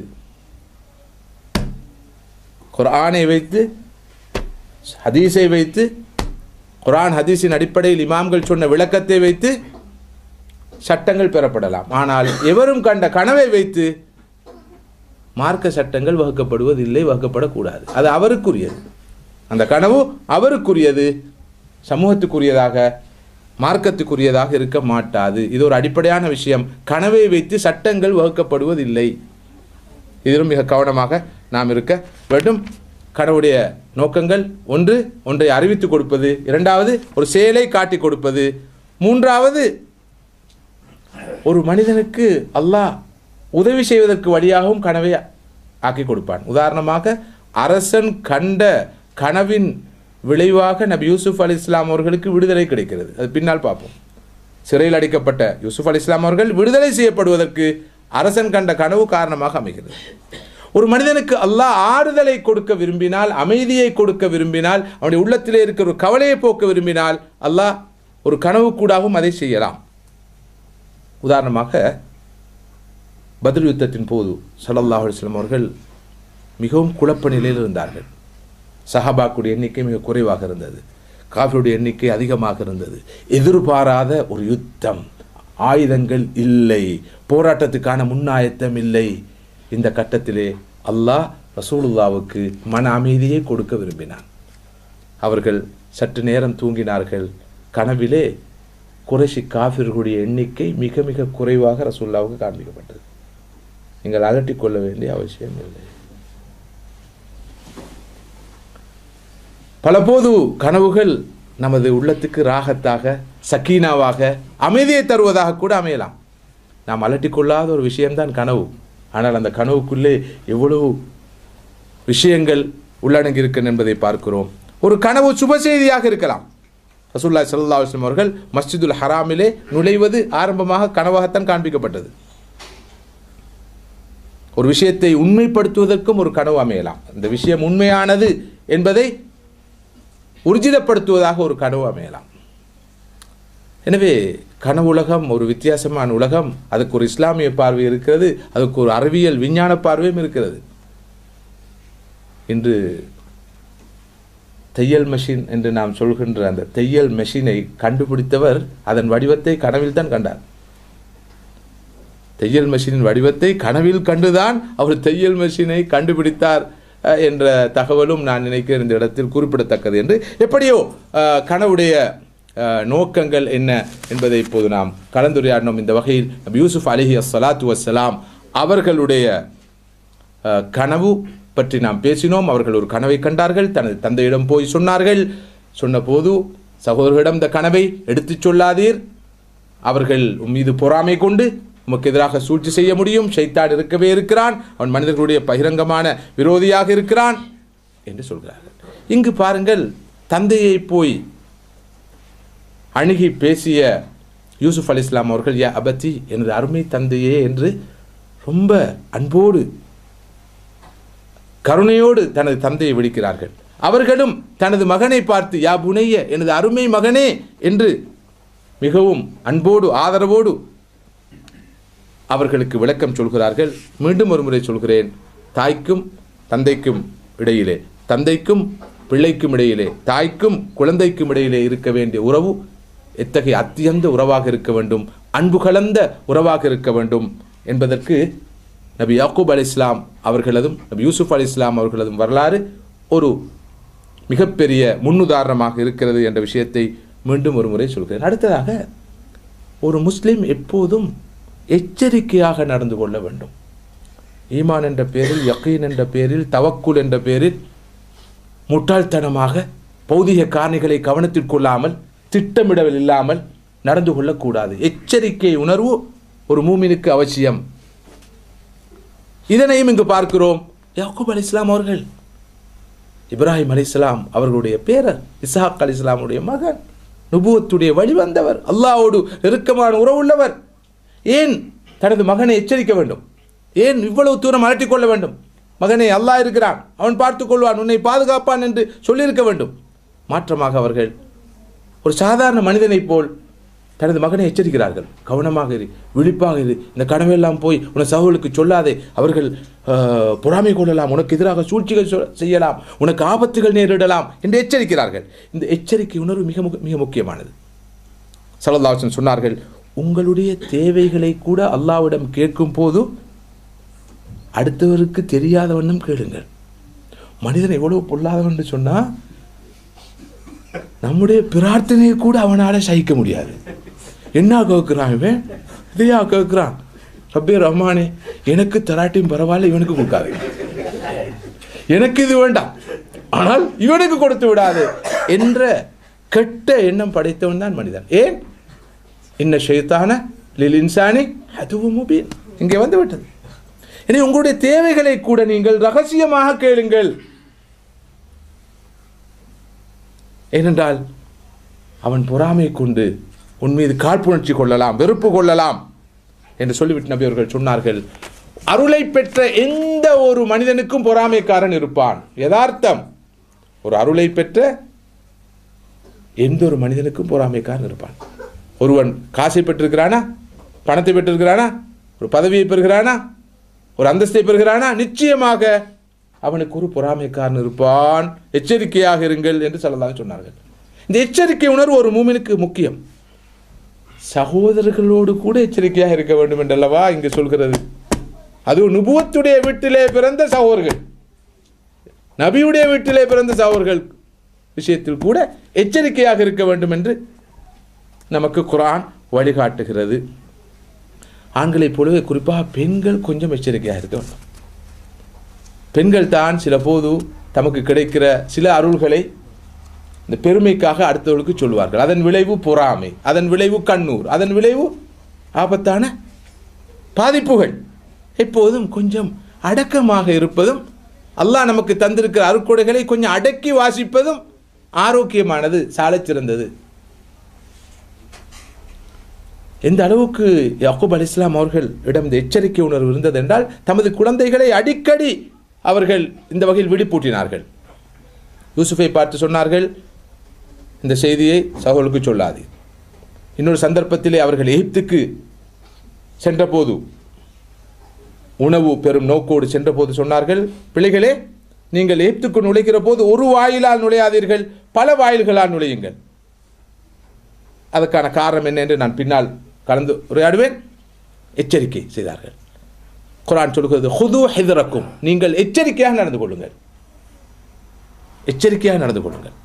குர்ஆனை வைத்து ஹதீஸை வைத்து குர்ஆன் ஹதீஸின் அடிப்படையில் இமாம்கள் சொன்ன விளக்கத்தை வைத்து சட்டங்கள் பெறப்படலாம் ஆனால் எவரும் கண்ட கனவை வைத்து மார்க்க சட்டங்கள் வகுக்கப்படுவதில்லை வகுக்கப்படக்கூடாது அது அவருக்குரியது அந்த கனவு அவருக்குரியது சமூகத்துக்குரியதாக மார்க்கத்துக்குரியதாக இருக்க மாட்டாது இது ஒரு அடிப்படையான விஷயம் கனவை வைத்து சட்டங்கள் வகுக்கப்படுவதில்லை இதிலும் மிக கவனமாக நாம் இருக்க வேண்டும் கனவுடைய நோக்கங்கள் ஒன்று ஒன்றை அறிவித்து கொடுப்பது இரண்டாவது ஒரு செயலை காட்டி கொடுப்பது மூன்றாவது ஒரு மனிதனுக்கு அல்லாஹ் உதவி செய்வதற்கு வழியாகவும் கனவை ஆக்கி கொடுப்பான் உதாரணமாக அரசன் கண்ட கனவின் விளைவாக நபி யூசுப் அலி இஸ்லாம் அவர்களுக்கு விடுதலை கிடைக்கிறது அது பின்னால் பார்ப்போம் சிறையில் அடைக்கப்பட்ட யூசுப் அலி இஸ்லாம் அவர்கள் விடுதலை செய்யப்படுவதற்கு அரசன் கண்ட கனவு காரணமாக அமைகிறது ஒரு மனிதனுக்கு அல்லாஹ் ஆறுதலை கொடுக்க விரும்பினால் அமைதியை கொடுக்க விரும்பினால் அவனுடைய உள்ளத்திலே இருக்கிற ஒரு கவலையை போக்க விரும்பினால் அல்லாஹ் ஒரு கனவு கூடாகவும் அதை செய்யலாம் உதாரணமாக பத்ர் யுத்தத்தின் போது ஸல்லல்லாஹு அலைஹி வஸல்லம் அவர்கள் மிகவும் குழப்ப நிலையில் இருந்தார்கள் சஹாபாக்குடைய எண்ணிக்கை மிக குறைவாக இருந்தது காஃபியுடைய எண்ணிக்கை அதிகமாக இருந்தது எதிர்பாராத ஒரு யுத்தம் ஆயுதங்கள் இல்லை போராட்டத்துக்கான முன்னாயத்தம் இல்லை இந்த கட்டத்திலே அல்லாஹ் ரசூலுல்லாவுக்கு மன அமைதியை கொடுக்க விரும்பினான் அவர்கள் சற்று நேரம் தூங்கினார்கள் கனவிலே குறைஷி காஃபிர்களுடைய எண்ணிக்கை மிக மிக குறைவாக ரசூல்லாவுக்கு காண்பிக்கப்பட்டது நீங்கள் அலட்டிக் கொள்ள வேண்டிய அவசியம் இல்லை பலபோது கனவுகள் நமது உள்ளத்துக்கு ராகத்தாக சக்கீனாவாக அமைதியை தருவதாக கூட அமையலாம் நாம் அலட்டிக்கொள்ளாத ஒரு விஷயம்தான் கனவு ஆனால் அந்த கனவுக்குள்ளே எவ்வளவு விஷயங்கள் உள்ளடங்கி இருக்கிறது என்பதை பார்க்கிறோம் ஒரு கனவு சுப செய்தியாக இருக்கலாம் ரசூல்லாய் சல்லா அலுவலம் அவர்கள் மஸ்ஜிதுல் ஹராமிலே நுழைவது ஆரம்பமாக கனவாகத்தான் காண்பிக்கப்பட்டது ஒரு விஷயத்தை உண்மைப்படுத்துவதற்கும் ஒரு கனவு அமையலாம் இந்த விஷயம் உண்மையானது என்பதை உறுதிப்படுத்துவதாக ஒரு கனவு அமையலாம் எனவே கனவுலகம் ஒரு வித்தியாசமான உலகம் அதுக்கு ஒரு இஸ்லாமிய பார்வை இருக்கிறது அதுக்கு ஒரு அறிவியல் விஞ்ஞான பார்வையும் இருக்கிறது இன்று தையல் மெஷின் என்று நாம் சொல்கின்ற அந்த தையல் மெஷினை கண்டுபிடித்தவர் அதன் வடிவத்தை கனவில் தான் கண்டார் தையல் மெஷினின் வடிவத்தை கனவில் கண்டுதான் அவர் தையல் மெஷினை கண்டுபிடித்தார் அஹ், என்ற தகவலும் நான் நினைக்கிறேன் இந்த இடத்தில் குறிப்பிடத்தக்கது என்று எப்படியோ அஹ், கனவுடைய அஹ், நோக்கங்கள் என்ன என்பதை இப்போது நாம் கலந்துரையாடினோம் இந்த வகையில் நபி யூசுப் அலிஹி அஸ்ஸலாத்து வஸ்ஸலாம் அவர்களுடைய அஹ், கனவு பற்றி நாம் பேசினோம் அவர்கள் ஒரு கனவை கண்டார்கள் தனது தந்தையிடம் போய் சொன்னார்கள் சொன்னபோது சகோதரர்களிடம் இந்த கனவை எடுத்துச் சொல்லாதீர் அவர்கள் உம் மீது பொறாமை கொண்டு உமக்கு எதிராக சூழ்ச்சி செய்ய முடியும் ஷைத்தான் இருக்கவே இருக்கிறான் அவன் மனிதர்களுடைய பகிரங்கமான விரோதியாக இருக்கிறான் என்று சொல்கிறார்கள் இங்கு பாருங்கள் தந்தையை போய் அணுகி பேசிய யூசுப் அலி இஸ்லாம் அவர்கள் யா அபத்தி எனது அருமை தந்தையே என்று ரொம்ப அன்போடு கருணையோடு தனது தந்தையை விடுக்கிறார்கள் அவர்களும் தனது மகனை பார்த்து யா புனைய எனது அருமை மகனே என்று மிகவும் அன்போடு ஆதரவோடு அவர்களுக்கு விளக்கம் சொல்கிறார்கள் மீண்டும் ஒரு முறை சொல்கிறேன் தாய்க்கும் தந்தைக்கும் இடையிலே தந்தைக்கும் பிள்ளைக்கும் இடையிலே தாய்க்கும் குழந்தைக்கும் இடையிலே இருக்க வேண்டிய உறவு எத்தகைய அத்தியந்த உறவாக இருக்க வேண்டும் அன்பு கலந்த உறவாக இருக்க வேண்டும் என்பதற்கு நபி யாக்கூப் அலி இஸ்லாம் அவர்களதும் நபி யூசுப் அலி இஸ்லாம் அவர்களதும் வரலாறு ஒரு மிகப்பெரிய முன்னுதாரணமாக இருக்கிறது என்ற விஷயத்தை மீண்டும் ஒரு முறை சொல்கிறேன் அடுத்ததாக ஒரு முஸ்லிம் எப்போதும் எச்சரிக்கையாக நடந்து கொள்ள வேண்டும் ஈமான் என்ற பேரில் யக்கீன் என்ற பேரில் தவக்குல் என்ற பேரில் முட்டாள்தனமாக பௌதிக காரணிகளை கவனத்தில் கொள்ளாமல் திட்டமிடல் இல்லாமல் நடந்து கொள்ளக்கூடாது எச்சரிக்கை உணர்வு ஒரு மூமினுக்கு அவசியம் இதனையும் இங்கு பார்க்கிறோம் யாக்கூப் அலி இஸ்லாம் அவர்கள் இப்ராஹிம் அலி இஸ்லாம் அவர்களுடைய பேரர் இஸ்ஹாக் அலி இஸ்லாமுடைய மகன் நுபுவத்துடைய வழிவந்தவர் அல்லாஹ்வோடு நெருக்கமான உறவுள்ளவர் ஏன் தனது மகனை எச்சரிக்க வேண்டும் ஏன் இவ்வளவு தூரம் அலட்டிக் கொள்ள வேண்டும் மகனே அல்லாஹ் இருக்கிறான் அவன் பார்த்துக் கொள்வான் உன்னை பாதுகாப்பான் என்று சொல்லியிருக்க வேண்டும் மாற்றமாக அவர்கள் ஒரு சாதாரண மனிதனைப் போல் தனது மகனை எச்சரிக்கிறார்கள் கவனமாக இரு விழிப்பாக இரு இந்த கனவெல்லாம் போய் உன சகோதரர்களுக்கு சொல்லாதே அவர்கள் ஆஹ், பொறாமை கொள்ளலாம் உனக்கு எதிராக சூழ்ச்சிகள் சொ- செய்யலாம் உனக்கு ஆபத்துகள் நேரிடலாம் என்று எச்சரிக்கிறார்கள் இந்த எச்சரிக்கை உணர்வு மிக முக- மிக முக்கியமானது சல்லல்லாஹன் சொன்னார்கள் உங்களுடைய தேவைகளை கூட அல்லாஹ்விடம் கேட்கும் போது அடுத்தவருக்கு தெரியாத வண்ணம் கேளுங்கள் மனிதன் எவ்வளவு பொல்லாதவன் என்று சொன்னா நம்முடைய பிரார்த்தனையை கூட அவனால சகிக்க முடியாது என்ன கேட்குறான் இவன் இதையா கேட்குறான் ரப்பே ரஹ்மானே எனக்கு தராட்டியும் பரவாயில்ல இவனுக்கு கொடுக்காது எனக்கு இது வேண்டாம் ஆனால் இவனுக்கு கொடுத்து விடாது என்ற கெட்ட எண்ணம் படைத்தவன் தான் மனிதன் ஏன் இன்ன ஷைத்தான லில் இன்சானி அதுவும் முபீன் இங்கே வந்து விட்டது எனவே உங்களுடைய தேவைகளை கூட நீங்கள் ரகசியமாக கேளுங்கள் ஏனென்றால் அவன் பொறாமை கொண்டு உன் மீது காழ்ப்புணர்ச்சி கொள்ளலாம் வெறுப்பு கொள்ளலாம் என்று சொல்லிவிட்டு நபி அவர்கள் சொன்னார்கள் அருளை பெற்ற எந்த ஒரு மனிதனுக்கும் பொறாமைக்காரன் இருப்பான் யதார்த்தம் ஒரு அருளை பெற்ற எந்த ஒரு மனிதனுக்கும் பொறாமைக்காரன் இருப்பான் ஒருவன் காசை பெற்றிருக்கிறானா பணத்தை பெற்றிருக்கிறானா ஒரு பதவியை பெறுகிறானா ஒரு அந்தஸ்தை பெறுகிறானா நிச்சயமாக அவனுக்கு ஒரு பொறாமைக்காரன் இருப்பான் எச்சரிக்கையாக இருங்கள் என்று சொல்லலாம் சொன்னார்கள் இந்த எச்சரிக்கை உணர்வு ஒரு மூமினுக்கு முக்கியம் சகோதரர்களோடு கூட எச்சரிக்கையாக இருக்க வேண்டும் என்றல்லவா இங்கு சொல்கிறது அது நுபுவத்துடைய வீட்டிலே பிறந்த சகோதரர்கள் நபியுடைய வீட்டிலே பிறந்த சகோதரர்கள் விஷயத்தில் கூட எச்சரிக்கையாக இருக்க வேண்டும் என்று நமக்கு குரான் வழிகாட்டுகிறது ஆண்களைப் போலவே குறிப்பாக பெண்கள் கொஞ்சம் எச்சரிக்கையாக இருக்க வேண்டும் பெண்கள் தான் சில போது தமக்கு கிடைக்கிற சில அருள்களை இந்த பெருமைக்காக அடுத்தவர்களுக்கு சொல்வார்கள் அதன் விளைவு பொறாமை அதன் விளைவு கண்ணூர் அதன் விளைவு ஆபத்தான பாதிப்புகள் எப்போதும் கொஞ்சம் அடக்கமாக இருப்பதும் அல்லாஹ் நமக்கு தந்திருக்கிற அருட்கொடைகளை கொஞ்சம் அடக்கி வாசிப்பதும் ஆரோக்கியமானது சாலச் சிறந்தது எந்த அளவுக்கு யாக்கூப் அலி இஸ்லாம் அவர்கள் இடம் இந்த எச்சரிக்கை உணர்வு இருந்தது என்றால் தமது குழந்தைகளை அடிக்கடி அவர்கள் இந்த வகையில் விழிப்பூட்டினார்கள் யூசுஃபை பார்த்து சொன்னார்கள் இந்த செய்தியை சகோலுக்கு சொல்லாது இன்னொரு சந்தர்ப்பத்திலே அவர்கள் எகிப்துக்கு சென்றபோது உணவு பெறும் நோக்கோடு சென்றபோது சொன்னார்கள் பிள்ளைகளே நீங்கள் எகிப்துக்கு நுழைகிற போது ஒரு வாயிலால் நுழையாதீர்கள் பல வாயில்களால் நுழையுங்கள் அதற்கான காரணம் என்ன என்று நான் பின்னால் கலந்து உரையாடுவேன் எச்சரிக்கை செய்தார்கள் குரான் சொல்கிறது ஹுது ஹெதரக்கும் நீங்கள் எச்சரிக்கையாக நடந்து கொள்ளுங்கள் எச்சரிக்கையாக நடந்து கொள்ளுங்கள்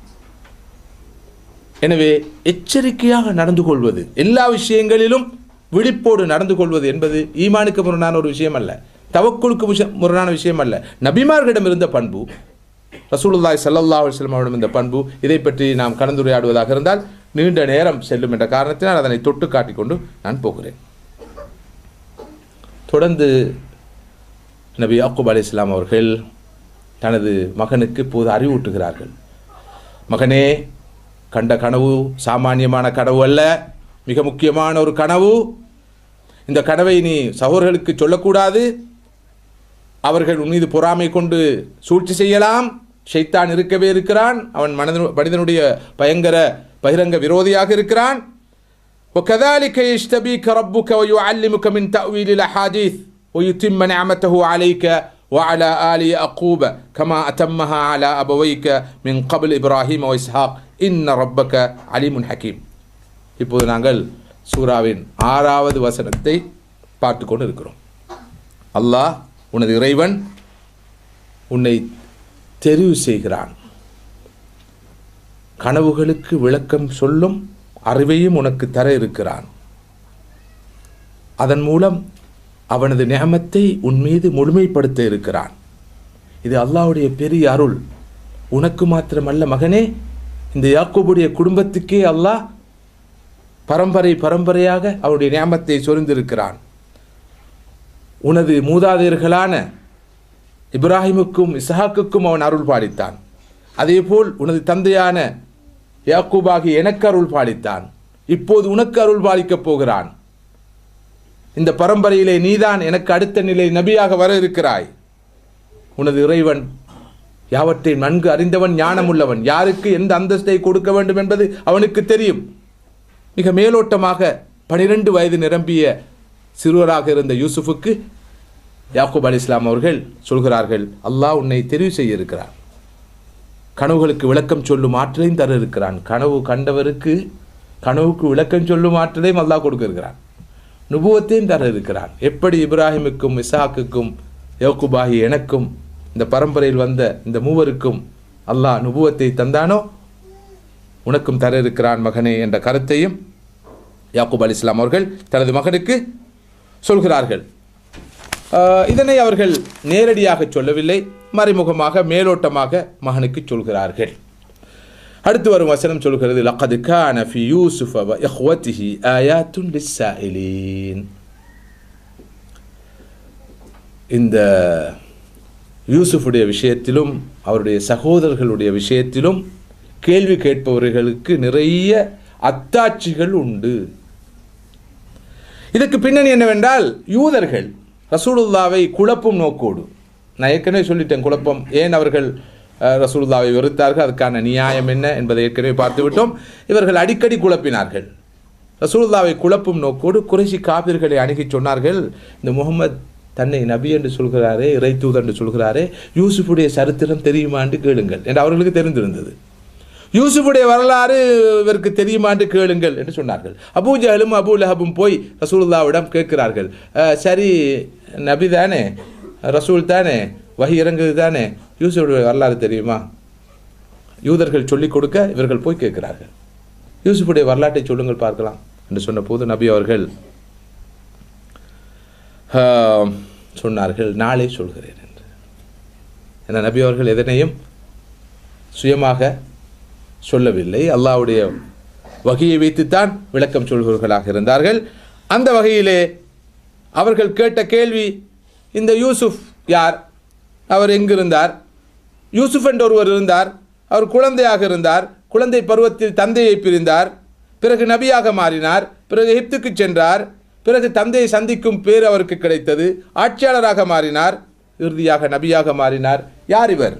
எனவே எச்சரிக்கையாக நடந்து கொள்வது எல்லா விஷயங்களிலும் விழிப்போடு நடந்து கொள்வது என்பது ஈமானுக்கு முரணான ஒரு விஷயம் அல்ல தவக்குழுக்கு விஷயம் முரணான விஷயம் அல்ல நபிமார்களிடம் இருந்த பண்பு ரசூலுல்லாய் சல்லல்லா அலுவலம் அவரிடம் இந்த பண்பு இதை பற்றி நாம் கலந்துரையாடுவதாக இருந்தால் நீண்ட நேரம் செல்லும் என்ற காரணத்தினால் அதனை தொட்டு காட்டிக்கொண்டு நான் போகிறேன் தொடர்ந்து நபி யாக்கூப் அலி இஸ்லாம் அவர்கள் தனது மகனுக்கு இப்போது அறிவூட்டுகிறார்கள் மகனே கண்ட கனவு சாமானியமான கனவு அல்ல மிக முக்கியமான ஒரு கனவு இந்த கனவை நீ சகோதரர்களுக்கு சொல்லக்கூடாது அவர்கள் உன் மீது பொறாமை கொண்டு சூழ்ச்சி செய்யலாம் ஷைத்தான் இருக்கவே இருக்கிறான் அவன் மனித மனிதனுடைய பயங்கர பகிரங்க விரோதியாக இருக்கிறான் وكذلك يجتبيك ربك ويعلمك من تأويل الأحاديث ويتم نعمته عليك وعلى آل يعقوب كما أتمها على أبويك من قبل إبراهيم وإسحاق إن ربك عليم حكيم இப்போது நாங்கள் சூராவின் ஆறாவது வசனத்தை பார்த்து கொண்டு இருக்கிறோம் அல்லாஹ் உனது இறைவன் உன்னை தெரிவு செய்கிறான் கனவுகளுக்கு விளக்கம் சொல்லும் அறிவையும் உனக்கு தர இருக்கிறான் அதன் மூலம் அவனது நியமத்தை உன் மீது முழுமைப்படுத்த இருக்கிறான் இது அல்லாஹ்வுடைய பெரிய அருள் உனக்கு மாத்திரமல்ல மகனே இந்த யாக்கூபுடைய குடும்பத்துக்கே அல்லாஹ் பரம்பரை பரம்பரையாக அவருடைய நியமத்தை சொரிந்திருக்கிறான் உனது மூதாதையர்களான இப்ராஹிமுக்கும் இஸ்ஹாக்குக்கும் அவன் அருள் பாலித்தான் அதேபோல் உனது தந்தையான யாக்கூபாகி எனக்கு அருள் பாலித்தான் இப்போது உனக்கு அருள் பாலிக்கப் போகிறான் இந்த பரம்பரையிலே நீதான் எனக்கு அடுத்த நிலை நபியாக வர இருக்கிறாய் உனது இறைவன் யாவற்றை நன்கு அறிந்தவன் ஞானமுள்ளவன் யாருக்கு எந்த அந்தஸ்தை கொடுக்க வேண்டும் என்பது அவனுக்கு தெரியும் மிக மேலோட்டமாக பனிரெண்டு வயது நிரம்பிய சிறுவராக இருந்த யூசுஃபுக்கு யாக்கூப் அலி இஸ்லாம் அவர்கள் சொல்கிறார்கள் அல்லாஹ் உன்னை தெரிவு செய்ய இருக்கிறார் கனவுகளுக்கு விளக்கம் சொல்லும் ஆற்றலையும் தர இருக்கிறான் கனவு கண்டவருக்கு கனவுக்கு விளக்கம் சொல்லும் ஆற்றலையும் அல்லாஹ் கொடுக்க இருக்கிறான் நுபுவத்தையும் தர இருக்கிறான் எப்படி இப்ராஹிமுக்கும் இசாக்குக்கும் யோகுபாகி எனக்கும் இந்த பரம்பரையில் வந்த இந்த மூவருக்கும் அல்லாஹ் நுபுவத்தை தந்தானோ உனக்கும் தர இருக்கிறான் மகனே என்ற கருத்தையும் யாக்கூப் அலி இஸ்லாம் அவர்கள் தனது மகனுக்கு சொல்கிறார்கள் ஆஹ் இதனை அவர்கள் நேரடியாக சொல்லவில்லை மறைமுகமாக மேலோட்டமாக மகனுக்கு சொல்கிறார்கள் அடுத்து வரும் வசனம் சொல்கிறது லக்கது கான ஃபி யூசுஃப வ இஹ்வதிஹி ஆயாத்துன் லிஸ்ஸாயிலீன் இந்த யூசுஃபுடைய விஷயத்திலும் அவருடைய சகோதரர்களுடைய விஷயத்திலும் கேள்வி கேட்பவர்களுக்கு நிறைய அத்தாட்சிகள் உண்டு இதற்கு பின்னணி என்னவென்றால் யூதர்கள் ரசூலுல்லாவை குழப்பும் நோக்கோடு நான் ஏற்கனவே சொல்லிட்டேன் குழப்பம் ஏன் அவர்கள் அஹ், ரசூலுல்லாவை வெறுத்தார்கள் அதுக்கான நியாயம் என்ன என்பதை ஏற்கனவே பார்த்துவிட்டோம் இவர்கள் அடிக்கடி குழப்பினார்கள் ரசூலுல்லாவை குழப்பும் நோக்கோடு குறைசி காபிர்களை அணுகி சொன்னார்கள் இந்த முகமது தன்னை நபி என்று சொல்கிறாரே இறை தூதர் என்று சொல்கிறாரே யூசுஃபுடைய சரித்திரம் தெரியுமா என்று கேளுங்கள் என்று அவர்களுக்கு தெரிந்திருந்தது யூசுஃபுடைய வரலாறு இவருக்கு தெரியுமா என்று கேளுங்கள் என்று சொன்னார்கள் அபூ ஜஹலும் அபூ லஹபும் போய் ரசூலுல்லாவிடம் கேட்கிறார்கள் "அஹ், சரி நபி தானே ரசூல் தானே வஹி இறங்குது தானே யூசுஃபுடைய வரலாறு தெரியுமா யூதர்கள் சொல்லிக் கொடுக்க இவர்கள் போய் கேட்கிறார்கள் யூசுஃபுடைய வரலாற்றை சொல்லுங்கள் பார்க்கலாம் என்று சொன்னபோது நபி அவர்கள் "ஆம்," சொன்னார்கள் நாளை சொல்கிறேன் என்று என நபி அவர்கள் எதனையும் சுயமாக சொல்லவில்லை அல்லாஹ்வுடைய வகையை வைத்துத்தான் விளக்கம் சொல்கிறவர்களாக இருந்தார்கள் அந்த வகையிலே அவர்கள் கேட்ட கேள்வி இந்த யூசுப் யார் அவர் எங்கிருந்தார் யூசுப் என்ற ஒருவர் இருந்தார் அவர் குழந்தையாக இருந்தார் குழந்தை பருவத்தில் தந்தையை பிரிந்தார் பிறகு நபியாக மாறினார் பிறகு எகிப்துக்கு சென்றார் பிறகு தந்தையை சந்திக்கும் பேர் அவருக்கு கிடைத்தது ஆட்சியாளராக மாறினார் இறுதியாக நபியாக மாறினார் யார் இவர்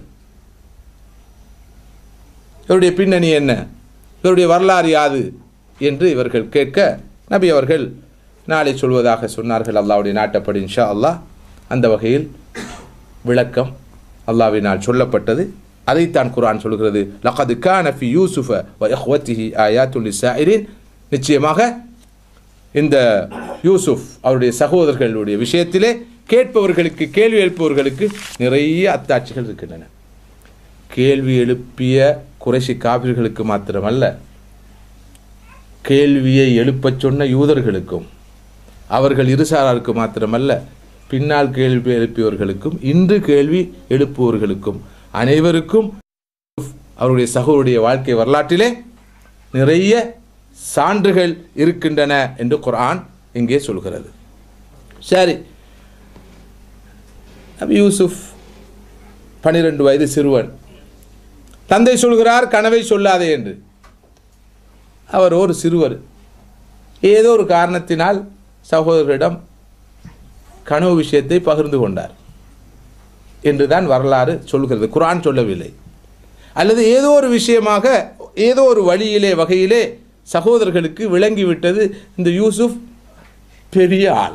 இவருடைய பின்னணி என்ன இவருடைய வரலாறு யாது என்று இவர்கள் கேட்க நபி அவர்கள் நாளை சொல்வதாக சொன்னார்கள் அல்லாஹ்வுடைய நாட்டப்படி இன்ஷா அல்லாஹ் அந்த வகையில் விளக்கம் அல்லாஹ்வினால் சொல்லப்பட்டது அதைத்தான் குர்ஆன் சொல்கிறது லகது கான ஃபி யூசுஃப வ இஹ்வத்திஹி ஆயாத்துல் லிஸாயிரின் நிச்சயமாக இந்த யூசுப் அவருடைய சகோதரர்களுடைய விஷயத்திலே கேட்பவர்களுக்கு கேள்வி எழுப்பவர்களுக்கு நிறைய அத்தாட்சிகள் இருக்கின்றன கேள்வி எழுப்பிய குறைசி காவிர்களுக்கு மாத்திரமல்ல கேள்வியை எழுப்பச் சொன்ன யூதர்களுக்கும் அவர்கள் இருசாராருக்கு மாத்திரமல்ல பின்னால் கேள்வி எழுப்பியவர்களுக்கும் இன்று கேள்வி எழுப்புவவர்களுக்கும் அனைவருக்கும் அவருடைய சகோதருடைய வாழ்க்கை வரலாற்றிலே நிறைய சான்றுகள் இருக்கின்றன என்று குர்ஆன் இங்கே சொல்கிறது சரி நபி யூசுப் பனிரெண்டு வயது சிறுவன் தந்தை சொல்கிறார் கனவை சொல்லாதே என்று அவர் ஒரு சிறுவர் ஏதோ ஒரு காரணத்தினால் சகோதரரிடம் கனவு விஷயத்தை பகிர்ந்து கொண்டார் என்றுதான் வரலாறு சொல்கிறது குர்ஆன் சொல்லவில்லை அல்லது ஏதோ ஒரு விஷயமாக ஏதோ ஒரு வழியிலே வகையிலே சகோதரர்களுக்கு விளங்கிவிட்டது இந்த யூசுப் பெரிய ஆள்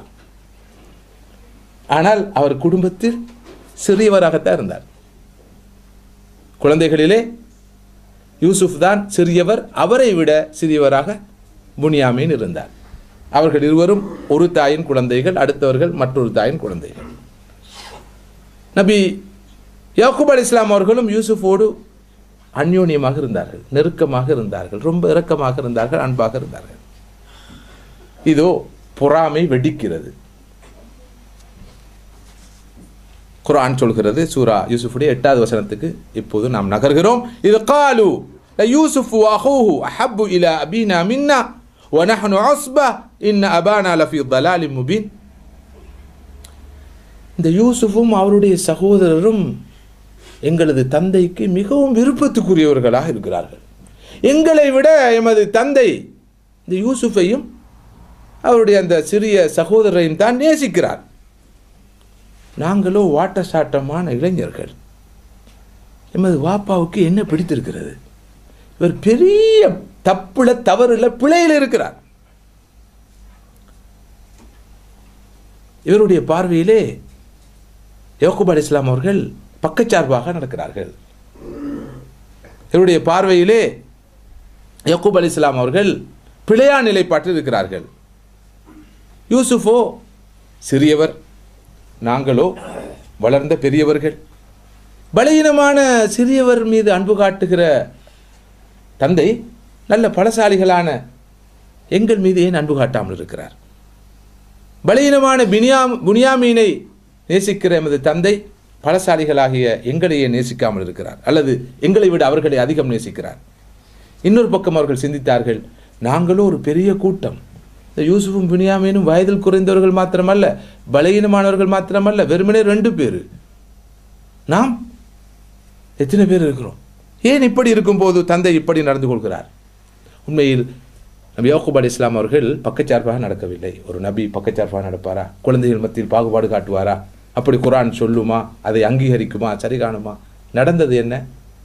ஆனால் அவர் குடும்பத்தில் சிறியவராகத்தான் இருந்தார் குழந்தைகளிலே யூசுப் தான் சிறியவர் அவரை விட சிறியவராக புனியாமீன் இருந்தார் அவர்கள் இருவரும் ஒரு தாயின் குழந்தைகள் அடுத்தவர்கள் மற்றொரு தாயின் குழந்தைகள் நபி யாக்கூப் அலி இஸ்லாம் அவர்களும் யூசுஃபோடு அந்யோன்யமாக இருந்தார்கள் நெருக்கமாக இருந்தார்கள் ரொம்ப இரக்கமாக இருந்தார்கள் அன்பாக இருந்தார்கள் இதோ பொறாமை வெடிக்கிறது குர்ஆன் சொல்கிறது சூரா யூசுஃபுடைய எட்டாவது வசனத்துக்கு இப்போது நாம் நகர்கிறோம் இது காலு யூசுஃப் அஹூஹு அஹப்பு இலா அபீனா மின்னா ونحن عصبة إن أبانا لفي ضلال مبين இந்த யூசுஃபும் அவருடைய சகோதரரும் எங்களது தந்தைக்கு மிகவும் விருப்பத்துக்குரியவர்களாக இருக்கிறார்கள் எங்களை விட எமது தந்தை இந்த யூசுஃபையும் அவருடைய அந்த சிறிய சகோதரரையும் தான் நேசிக்கிறார் நாங்களோ வாட்ட சாட்டமான இளைஞர்கள் எமது வாப்பாவுக்கு என்ன பிடித்திருக்கிறது இவர் பெரிய தப்புல தவறுல பிழையில் இருக்கிறார் இவருடைய பார்வையிலே யோகுப் அலி இஸ்லாம் அவர்கள் பக்கச்சார்பாக நடக்கிறார்கள் இவருடைய பார்வையிலே யக்கூப் அலி இஸ்லாம் அவர்கள் பிழையா நிலைப்பாட்டில் இருக்கிறார்கள் யூசுஃபோ சிறியவர் நாங்களோ வளர்ந்த பெரியவர்கள் பலகீனமான சிறியவர் மீது அன்பு காட்டுகிற தந்தை நல்ல பலசாலிகளான எங்கள் மீது ஏன் அன்பு காட்டாமல் இருக்கிறார் பலகீனமான பினியாம் புனியாமீனை நேசிக்கிற எமது தந்தை பலசாலிகளாகிய எங்களையே நேசிக்காமல் இருக்கிறார் அல்லது எங்களை விட அவர்களை அதிகம் நேசிக்கிறார் இன்னொரு பக்கம் அவர்கள் சிந்தித்தார்கள் நாங்களும் ஒரு பெரிய கூட்டம் இந்த யூசுஃபும் பினியாமீனும் வயதில் குறைந்தவர்கள் மாத்திரமல்ல பலகீனமானவர்கள் மாத்திரமல்ல வெறுமனே ரெண்டு பேர் நாம் எத்தனை பேர் இருக்கிறோம் ஏன் இப்படி இருக்கும்போது தந்தை இப்படி நடந்து கொள்கிறார் உண்மையில் நபி யாக்கூப் அலி இஸ்லாம் அவர்கள் பக்கச்சார்பாக நடக்கவில்லை ஒரு நபி பக்கச்சார்பாக நடப்பாரா குழந்தைகள் மத்தியில் பாகுபாடு காட்டுவாரா அப்படி குரான் சொல்லுமா அதை அங்கீகரிக்குமா சரி காணுமா நடந்தது என்ன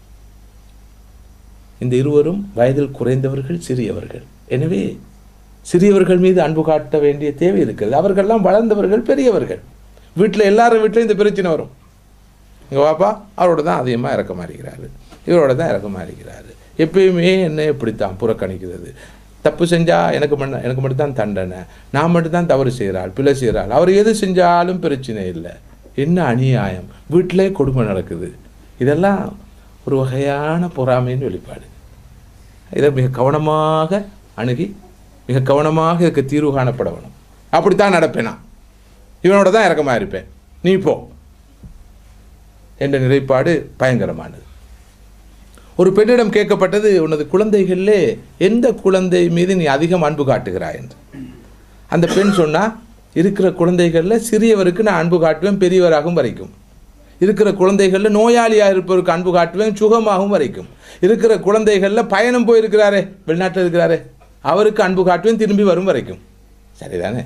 இந்த இருவரும் வயதில் குறைந்தவர்கள் சிறியவர்கள் எனவே சிறியவர்கள் மீது அன்பு காட்ட வேண்டிய தேவை இருக்கிறது அவர்கள்லாம் வளர்ந்தவர்கள் பெரியவர்கள் வீட்டில் எல்லாரும் வீட்டிலும் இந்த பிரச்சனை வரும் எங்கள் பாப்பா அவரோட தான் அதிகமாக இறக்கமாக இருக்கிறாரு இவரோட தான் இறக்கமாக இருக்கிறாரு எப்பயுமே என்ன இப்படித்தான் புறக்கணிக்கிறது தப்பு செஞ்சால் எனக்கு மட்டும் எனக்கு மட்டும்தான் தண்டனை நான் மட்டும்தான் தவறு செய்கிறாள் பிழை செய்கிறாள் அவர் எது செஞ்சாலும் பிரச்சனை இல்லை என்ன அநியாயம் வீட்டிலே கொடுமை நடக்குது இதெல்லாம் ஒரு வகையான பொறாமையின் வெளிப்பாடு இதை மிக கவனமாக அணுகி மிக கவனமாக இதுக்கு தீர்வு காணப்பட வேணும் அப்படித்தான் நடப்பேன் நான் இவனோட தான் இறக்கமாக இருப்பேன் நீ போ என்ற நிலைப்பாடு பயங்கரமானது ஒரு பெண்ணிடம் கேட்கப்பட்டது உனது குழந்தைகளிலே எந்த குழந்தை மீது நீ அதிகம் அன்பு காட்டுகிறாய் என்று அந்த பெண் சொன்னா இருக்கிற குழந்தைகளில் சிறியவருக்கு நான் அன்பு காட்டுவேன் பெரியவராகவும் வரைக்கும் இருக்கிற குழந்தைகளில் நோயாளியாக இருப்பவருக்கு அன்பு காட்டுவேன் சுகமாகவும் வரைக்கும் இருக்கிற குழந்தைகளில் பயணம் போயிருக்கிறாரே வெளிநாட்டில் இருக்கிறாரே அவருக்கு அன்பு காட்டுவேன் திரும்பி வரும் வரைக்கும் சரிதானே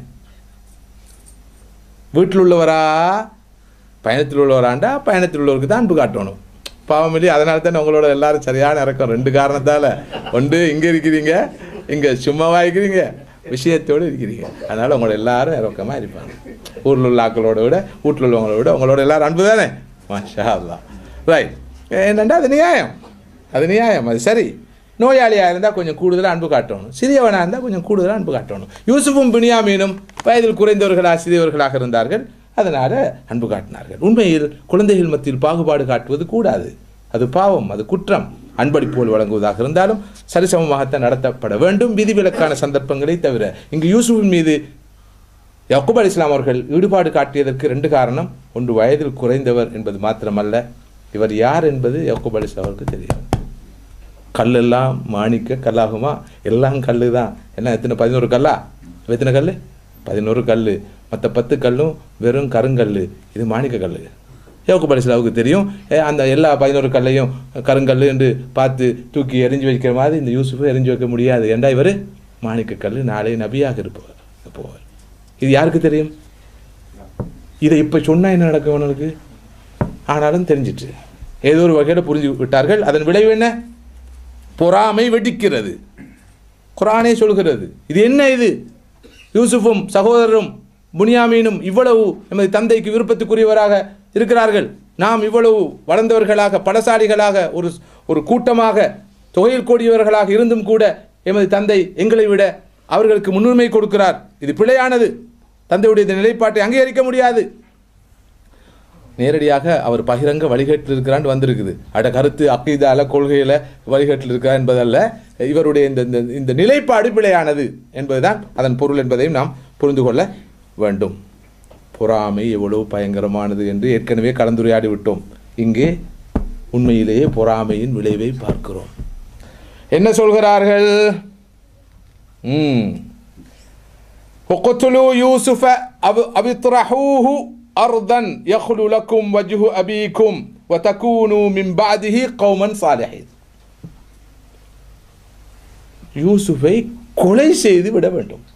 வீட்டில் உள்ளவரா பயணத்தில் உள்ளவராண்டா பயணத்தில் உள்ளவருக்கு தான் அன்பு காட்டணும் பாவம் இல்லையா அதனால தானே உங்களோட எல்லாரும் சரியான இறக்கம் ரெண்டு காரணத்தால் ஒன்று இங்கே இருக்கிறீங்க இங்கே சும்மாவா இருக்கிறீங்க விஷயத்தோடு இருக்கிறீங்க அதனால் உங்களோட எல்லாரும் இறக்கமாக இருப்பாங்க ஊரில் உள்ள ஆக்களோட விட வீட்டில் உள்ளவங்களோட விட உங்களோட எல்லாரும் அன்பு தானே மாஷா அல்லா ரைட் என்னண்டா அது நியாயம் அது நியாயம் அது சரி நோயாளியாக இருந்தால் கொஞ்சம் கூடுதலாக அன்பு காட்டணும் சிறியவனாக இருந்தால் கொஞ்சம் கூடுதலாக அன்பு காட்டணும் யூசுஃபும் பினியாமீனும் வயதில் குறைந்தவர்களாக சிறியவர்களாக இருந்தார்கள் அதனால் அன்பு காட்டினார்கள் உண்மையில் குழந்தைகள் மத்தியில் பாகுபாடு காட்டுவது கூடாது அது பாவம் அது குற்றம் அன்பளிப்போல் வழங்குவதாக இருந்தாலும் சரிசமமாகத்தான் நடத்தப்பட வேண்டும் விதிவிலக்கான சந்தர்ப்பங்களை தவிர இங்கு யூசுஃபின் மீது யக்குப் அலி இஸ்லாம் அவர்கள் ஈடுபாடு காட்டியதற்கு ரெண்டு காரணம் ஒன்று வயதில் குறைந்தவர் என்பது மாத்திரமல்ல இவர் யார் என்பது யக்குப் அலி இஸ்லாம் அவருக்கு தெரியும் கல்லெல்லாம் மாணிக்க கல்லாகுமா எல்லாம் கல்லு தான் என்ன எத்தனை பதினோரு கல்லா எத்தனை கல் பதினோரு கல் மற்ற பத்து கல்லும் வெறும் கருங்கல் இது மாணிக்க கல் யோகு பரிசுலாவுக்கு தெரியும் ஏ, அந்த எல்லா பதினோரு கல்லையும் கருங்கல் என்று பார்த்து தூக்கி எரிஞ்சு வைக்கிற மாதிரி இந்த யூசுஃபை எரிஞ்சு வைக்க முடியாது ஏண்டா இவர் மாணிக்க கல் நாளை நபியாக இருப்பவர் போவார் இது யாருக்கு தெரியும் இதை இப்போ சொன்னால் என்ன நடக்கும் அவனுக்கு ஆனாலும் தெரிஞ்சிட்டு ஏதோ ஒரு வகையில் புரிஞ்சு விட்டார்கள் அதன் விளைவு என்ன பொறாமை வெடிக்கிறது குரானே சொல்கிறது இது என்ன இது யூசுஃபும் சகோதரரும் புனியாமீனும் இவ்வளவு எமது தந்தைக்கு விருப்பத்துக்குரியவராக இருக்கிறார்கள் நாம் இவ்வளவு வளர்ந்தவர்களாக பலசாலிகளாக ஒரு ஒரு கூட்டமாக தொகையில் கூடியவர்களாக இருந்தும் கூட எமது தந்தை எங்களை விட அவர்களுக்கு முன்னுரிமை கொடுக்கிறார் இது பிழையானது தந்தையுடைய இந்த நிலைப்பாட்டை அங்கீகரிக்க முடியாது நேரடியாக அவர் பகிரங்க வழிகேட்டில் இருக்கிறான்னு வந்திருக்குது அட கருத்து அக்கீதால கொள்கையில வழிகேட்டில் இருக்கிறார் என்பதல்ல இவருடைய இந்த இந்த இந்த நிலைப்பாடு பிழையானது என்பதுதான் அதன் பொருள் என்பதையும் நாம் புரிந்து கொள்ள வேண்டும் பொறாமை எவ்வளவு பயங்கரமானது என்று ஏற்கனவே கலந்துரையாடி விட்டோம் இங்கே உண்மையிலேயே பொறாமையின் விளைவை பார்க்கிறோம் என்ன சொல்கிறார்கள் ம் وقتلوا يوسف أو أو اطرحوه أرضا يخل لكم وجه أبيكم وتكونوا من بعده قوما صالحين யூசுஃபை கொலை செய்து விட வேண்டும்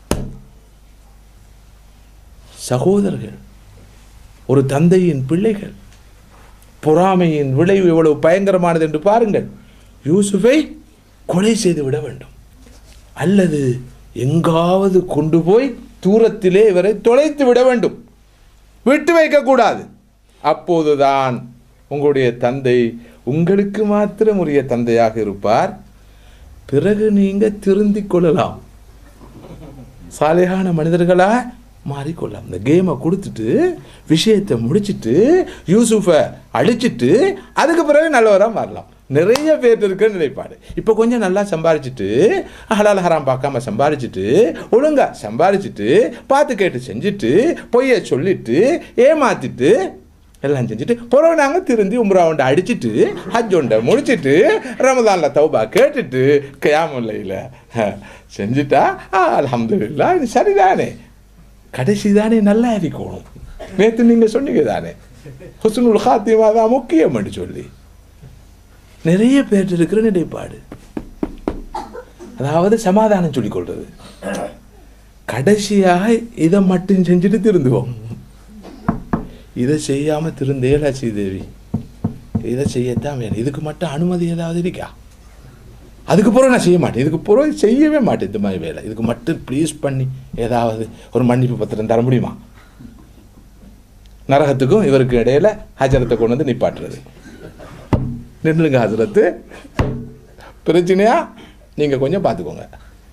சகோதரர்கள் ஒரு தந்தையின் பிள்ளைகள் பொறாமையின் விளைவு எவ்வளவு பயங்கரமானது என்று பாருங்கள் யூசுஃபை கொலை செய்து விட வேண்டும் அல்லது எங்காவது கொண்டு போய் தூரத்திலே இவரை தொலைத்து விட வேண்டும் விட்டு வைக்கக்கூடாது அப்போதுதான் உங்களுடைய தந்தை உங்களுக்கு மாத்திரம் உரிய தந்தையாக இருப்பார் பிறகு நீங்க திருந்திக் கொள்ளலாம் சாலையான மனிதர்களா மாறிக்கொள்ளலாம் இந்த கேமை கொடுத்துட்டு விஷயத்தை முடிச்சிட்டு யூசுஃபை அழிச்சிட்டு அதுக்கு பிறகு நல்லவராக மாறலாம் நிறைய பேர் இருக்கிற நிலைப்பாடு இப்போ கொஞ்சம் நல்லா சம்பாரிச்சிட்டு ஹலால் ஹராம் பார்க்காம சம்பாரிச்சிட்டு ஒழுங்கா சம்பாரிச்சிட்டு பார்த்து கேட்டு செஞ்சுட்டு பொய்யை சொல்லிட்டு ஏமாத்திட்டு எல்லாம் செஞ்சுட்டு பிறகு நாங்கள் திருந்தி உம்ராவுண்டை அடிச்சிட்டு ஹஜ் ஒண்டை முடிச்சிட்டு ரமதானில் தௌபா கேட்டுட்டு கயாமுல்லையில் செஞ்சுட்டா அலமதுல்லா இது சரிதானே கடைசி தானே நல்லா இருக்கணும் நேற்று நீங்கள் சொன்னீங்க தானே ஹுஸ்னுல் ஹாத்திமா தான் முக்கியம்னு சொல்லி நிறைய பேர் இருக்கிற நிலைப்பாடு அதாவது சமாதானம் சொல்லிக் கொள்றது கடைசியாக இதை மட்டும் செஞ்சுட்டு திருந்துவோம் இதை செய்யாம திருந்தேலா ஸ்ரீதேவி இதை செய்யத்தான் வேணும் இதுக்கு மட்டும் அனுமதி ஏதாவது இருக்கா அதுக்கு பிறகு நான் செய்ய மாட்டேன் இதுக்கு பிறகு செய்யவே மாட்டேன் இந்த மாதிரி வேலை இதுக்கு மட்டும் ப்ளீஸ் பண்ணி ஏதாவது ஒரு மன்னிப்பு பத்திரம் தர முடியுமா நரகத்துக்கும் இவருக்கு இடையில ஹஜரத்தை கொண்டு வந்து நிப்பாட்டுறது நின்றுங்க ஹசரத்து பிரச்சனையா நீங்க கொஞ்சம் பார்த்துக்கோங்க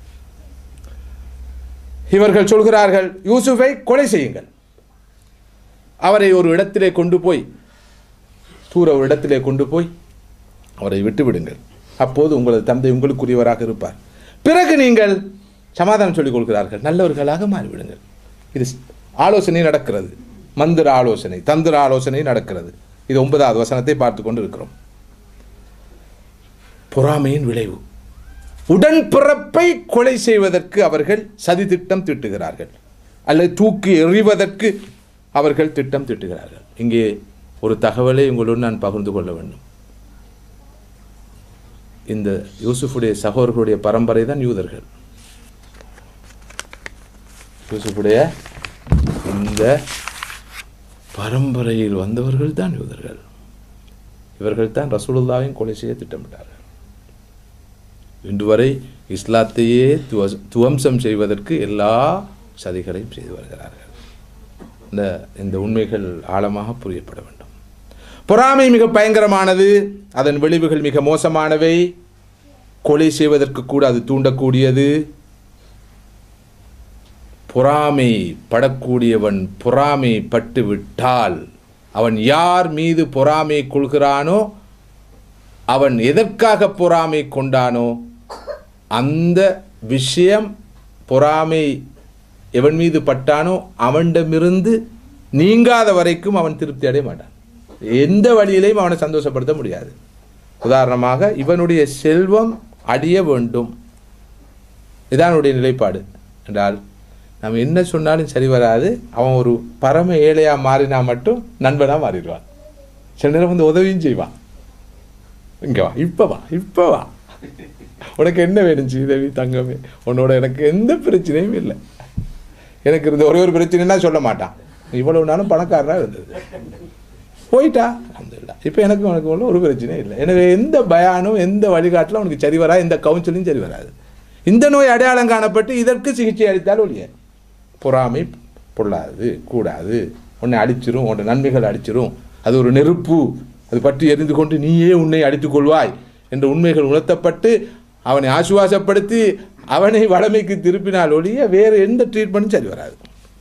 இவர்கள் சொல்கிறார்கள் யூசுஃபை கொலை செய்யுங்கள் அவரை ஒரு இடத்திலே கொண்டு போய் தூர ஒரு இடத்திலே கொண்டு போய் அவரை விட்டு விடுங்கள் அப்போது உங்களது தந்தை உங்களுக்குரியவராக இருப்பார் பிறகு நீங்கள் சமாதானம் சொல்லிக் கொள்கிறார்கள் நல்லவர்களாக மாறிவிடுங்கள் இது ஆலோசனை நடக்கிறது மந்திர ஆலோசனை தந்திர ஆலோசனை நடக்கிறது இது ஒன்பதாவது வசனத்தை பார்த்து கொண்டு இருக்கிறோம் பொறாமையின் விளைவு உடன்பிறப்பை கொலை செய்வதற்கு அவர்கள் சதி திட்டம் தீட்டுகிறார்கள் அல்லது தூக்கி எறிவதற்கு அவர்கள் திட்டம் தீட்டுகிறார்கள் இங்கே ஒரு தகவலை உங்களோடு நான் பகிர்ந்து கொள்ள வேண்டும் இந்த யூசுஃபுடைய சகோதரர்களுடைய பரம்பரை தான் யூதர்கள் யூசுஃபுடைய இந்த பரம்பரையில் வந்தவர்கள் தான் யூதர்கள் இவர்கள் தான் ரசூலுல்லாவையும் கொலை செய்ய திட்டமிட்டார்கள் இன்று வரை இஸ்லாத்தையே துவ- துவம்சம் செய்வதற்கு எல்லா சதிகளையும் செய்து வருகிறார்கள் இந்த இந்த உண்மைகள் ஆழமாக புரியப்பட வேண்டும் பொறாமை மிக பயங்கரமானது அதன் விளைவுகள் மிக மோசமானவை கொலை செய்வதற்கு கூட அது தூண்டக்கூடியது பொறாமை படக்கூடியவன் பொறாமை பட்டு விட்டால் அவன் யார் மீது பொறாமை கொள்கிறானோ அவன் எதற்காக பொறாமை கொண்டானோ அந்த விஷயம் பொறாமை எவன் மீது பட்டானோ அவனிடமிருந்து நீங்காத வரைக்கும் அவன் திருப்தி அடைய மாட்டான் எந்த வழியிலையும் அவனை சந்தோஷப்படுத்த முடியாது உதாரணமாக இவனுடைய செல்வம் அடைய வேண்டும் இதான் அவனுடைய நிலைப்பாடு என்றால் நம்ம என்ன சொன்னாலும் சரி வராது அவன் ஒரு பரம ஏழையா மாறினா மட்டும் நண்பனா மாறிடுவான் சில நேரம் வந்து உதவியும் செய்வான் இங்க வா இப்ப வா இப்ப வா உனக்கு என்ன வேணும் சீதவி தங்கமே உன்னோட எனக்கு எந்த பிரச்சனையும் இல்லை எனக்கு இருந்த ஒரே ஒரு பிரச்சனைனா சொல்ல மாட்டான் இவ்வளவு நாளும் பணக்காரரா இருந்தது போயிட்டா அல்ஹம்துலில்லாஹ் இப்போ எனக்கு உனக்கு உள்ள ஒரு பிரச்சனையும் இல்லை எனவே எந்த பயானும் எந்த வழிகாட்டிலும் உனக்கு சரி வரா எந்த கவுன்சிலும் சரி வராது இந்த நோய் அடையாளம் காணப்பட்டு இதற்கு சிகிச்சை அளித்தால் ஒழிய பொறாமை பொல்லாது கூடாது உன்னை அடிச்சிரும் உன்னை நன்மைகள் அடிச்சிரும் அது ஒரு நெருப்பு அது பற்றி எரிந்து கொண்டு நீயே உன்னை அடித்துக் கொள்வாய் என்ற உண்மைகள் உணர்த்தப்பட்டு அவனை ஆசுவாசப்படுத்தி அவனை வளமைக்கு திருப்பினால் ஒழிய வேறு எந்த ட்ரீட்மெண்ட்டும் சரி வராது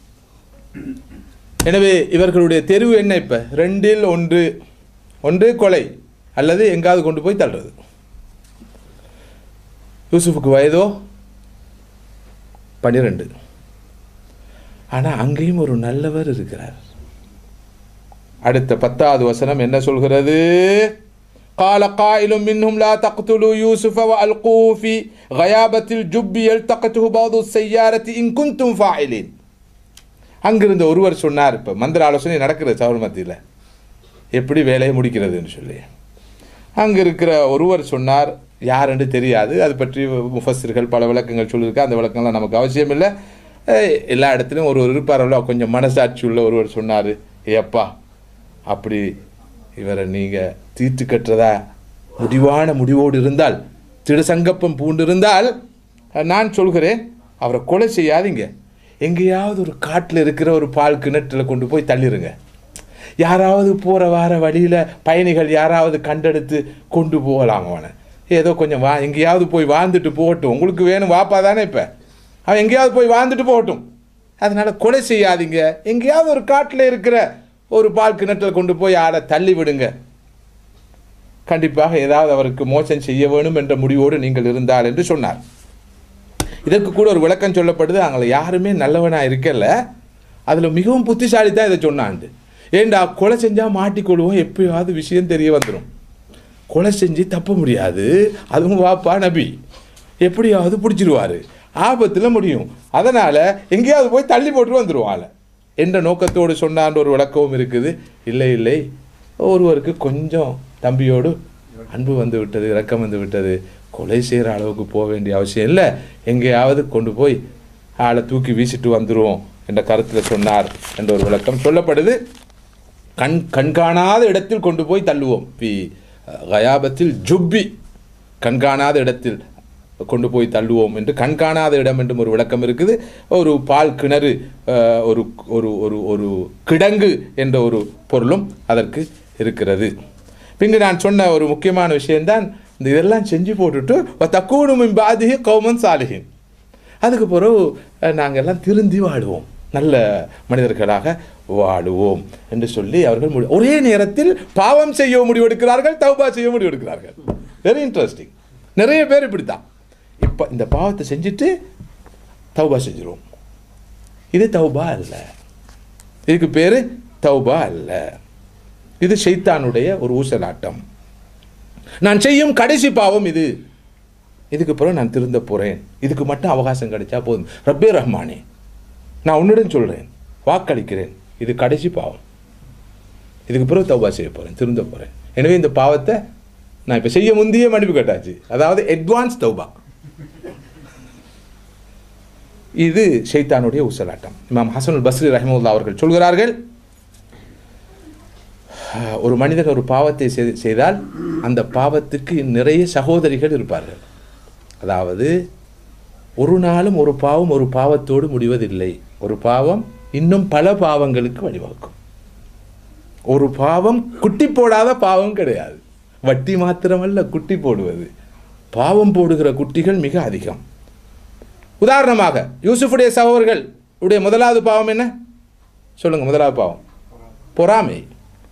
எனவே இவர்களுடைய தெரிவு என்ன இப்போ ரெண்டில் ஒன்று ஒன்று கொலை அல்லது எங்காவது கொண்டு போய் தள்ளுறது யூசுஃபுக்கு வயதோ பன்னிரெண்டு ஆனால் அங்கேயும் ஒரு நல்லவர் இருக்கிறார் அடுத்த பத்தாவது வசனம் என்ன சொல்கிறது قال قائل منهم لا تقتلوا يوسف وألقوه في غيابة الجب يلتقطه بعض السيارة إن كنتم فاعلين அங்கிருந்த ஒருவர் சொன்னார் இப்போ மந்திர ஆலோசனை நடக்கிறது சவுர் மத்தியில் எப்படி வேலையை முடிக்கிறதுன்னு சொல்லி அங்கே இருக்கிற ஒருவர் சொன்னார் யாருன்னு தெரியாது அது பற்றி முஃபஸர்கள் பல விளக்கங்கள் சொல்லியிருக்கா அந்த விளக்கங்கள்லாம் நமக்கு அவசியம் இல்லை அஹ் எல்லா இடத்துலையும் ஒருவர் இருப்பாரല്ലോ கொஞ்சம் மனசாட்சி உள்ள ஒருவர் சொன்னார் ஏப்பா அப்படி இவரை நீங்கள் தீர்த்து கட்டுறதா முடிவான முடிவோடு இருந்தால் திடுசங்கப்பம் பூண்டிருந்தால் நான் சொல்கிறேன் அவரை கொலை செய்யாதீங்க எங்கேயாவது ஒரு காட்டில் இருக்கிற ஒரு பால் கிணற்றில் கொண்டு போய் தள்ளிருங்க யாராவது போகிற வார வழியில் பயணிகள் யாராவது கண்டெடுத்து கொண்டு போகலாம் அவனை ஏதோ கொஞ்சம் வா எங்கேயாவது போய் வாழ்ந்துட்டு போகட்டும் உங்களுக்கு வேணும் வாப்பா தானே இப்போ அவன் எங்கேயாவது போய் வாழ்ந்துட்டு போகட்டும் அதனால் கொலை செய்யாதீங்க எங்கேயாவது ஒரு காட்டில் இருக்கிற ஒரு பால் கிணற்றில் கொண்டு போய் ஆளை தள்ளி விடுங்க கண்டிப்பாக ஏதாவது அவருக்கு மோசம் செய்ய வேணும் என்ற முடிவோடு நீங்கள் இருந்தால் என்று சொன்னார் இதற்கு கூட ஒரு விளக்கம் சொல்லப்படுது அங்கே யாருமே நல்லவனா இருக்கல அதில் மிகவும் புத்திசாலி தான் இதை சொன்னாண்டு ஏண்டா கொலை செஞ்சால் மாட்டிக்கொள்வோம் எப்பயாவது விஷயம் தெரிய வந்துடும் கொலை செஞ்சு தப்ப முடியாது அதுவும் வாப்பா நபி எப்படியாவது பிடிச்சிருவாரு ஆபத்தில் முடியும் அதனால் எங்கேயாவது போய் தள்ளி போட்டு வந்துடுவாள் என்ற நோக்கத்தோடு சொன்னான்ற ஒரு விளக்கமும் இருக்குது இல்லை இல்லை ஒருவருக்கு கொஞ்சம் தம்பியோடு அன்பு வந்து விட்டது இரக்கம் வந்து விட்டது கொலை செய்கிற அளவுக்கு போக வேண்டிய அவசியம் இல்லை எங்கேயாவது கொண்டு போய் ஆளை தூக்கி வீசிட்டு வந்துடுவோம் என்ற கருத்தில் சொன்னார் என்ற ஒரு விளக்கம் சொல்லப்படுது கண் கண்காணாத இடத்தில் கொண்டு போய் தள்ளுவோம் பி கயாபத்தில் ஜுப்பி கண்காணாத இடத்தில் கொண்டு போய் தள்ளுவோம் என்று கண்காணாத இடம் என்றும் ஒரு விளக்கம் இருக்குது ஒரு பால் கிணறு அஹ், ஒரு ஒரு ஒரு ஒரு கிடங்கு என்ற ஒரு பொருளும் அதற்கு இருக்கிறது பின்பு நான் சொன்ன ஒரு முக்கியமான விஷயம்தான் இந்த இதெல்லாம் செஞ்சு போட்டுட்டு தக்கூணும் பாதிகி கௌமன் சாலிகின் அதுக்கு பிறகு அஹ், நாங்கள் எல்லாம் திருந்தி வாழுவோம் நல்ல மனிதர்களாக வாழுவோம் என்று சொல்லி அவர்கள் முடி ஒரே நேரத்தில் பாவம் செய்ய முடிவெடுக்கிறார்கள் தௌபா செய்ய முடிவெடுக்கிறார்கள் வெரி இன்ட்ரெஸ்டிங் நிறைய பேர் இப்படித்தான் இப்போ இந்த பாவத்தை செஞ்சுட்டு தௌபா செஞ்சிருவோம் இது தௌபா அல்ல இதுக்கு பேர் தௌபா அல்ல இது ஷைத்தானுடைய ஒரு ஊசலாட்டம் நான் செய்யும் கடைசி பாவம் இது இதுக்கு பிறகு நான் திருந்த போகிறேன் இதுக்கு மட்டும் அவகாசம் கிடைச்சா போதும் ரப்பே ரஹ்மானே நான் உன்னிடம் சொல்கிறேன் வாக்களிக்கிறேன் இது கடைசி பாவம் இதுக்கு பிறகு தௌபா செய்ய போகிறேன் திருந்த போகிறேன் எனவே இந்த பாவத்தை நான் இப்போ செய்ய முந்தைய மன்னிப்பு கேட்டாச்சு அதாவது அட்வான்ஸ் தௌபா இது ஷைத்தானுடைய ஊசலாட்டம் இமாம் ஹசனுல் பஸ்ரி ரஹிமுல்லா அவர்கள் சொல்கிறார்கள் ஒரு மனிதன் ஒரு பாவத்தை செய்- செய்தால் அந்த பாவத்துக்கு நிறைய சகோதரிகள் இருப்பார்கள் அதாவது ஒரு நாளும் ஒரு பாவம் ஒரு பாவத்தோடு முடிவதில்லை ஒரு பாவம் இன்னும் பல பாவங்களுக்கு வழிவகுக்கும் ஒரு பாவம் குட்டி போடாத பாவம் கிடையாது வட்டி மாத்திரமல்ல குட்டி போடுவது பாவம் போடுகிற குட்டிகள் மிக அதிகம் உதாரணமாக யூசுஃபுடைய சகோதரர்கள் உடைய முதலாவது பாவம் என்ன சொல்லுங்க முதலாவது பாவம் பொறாமை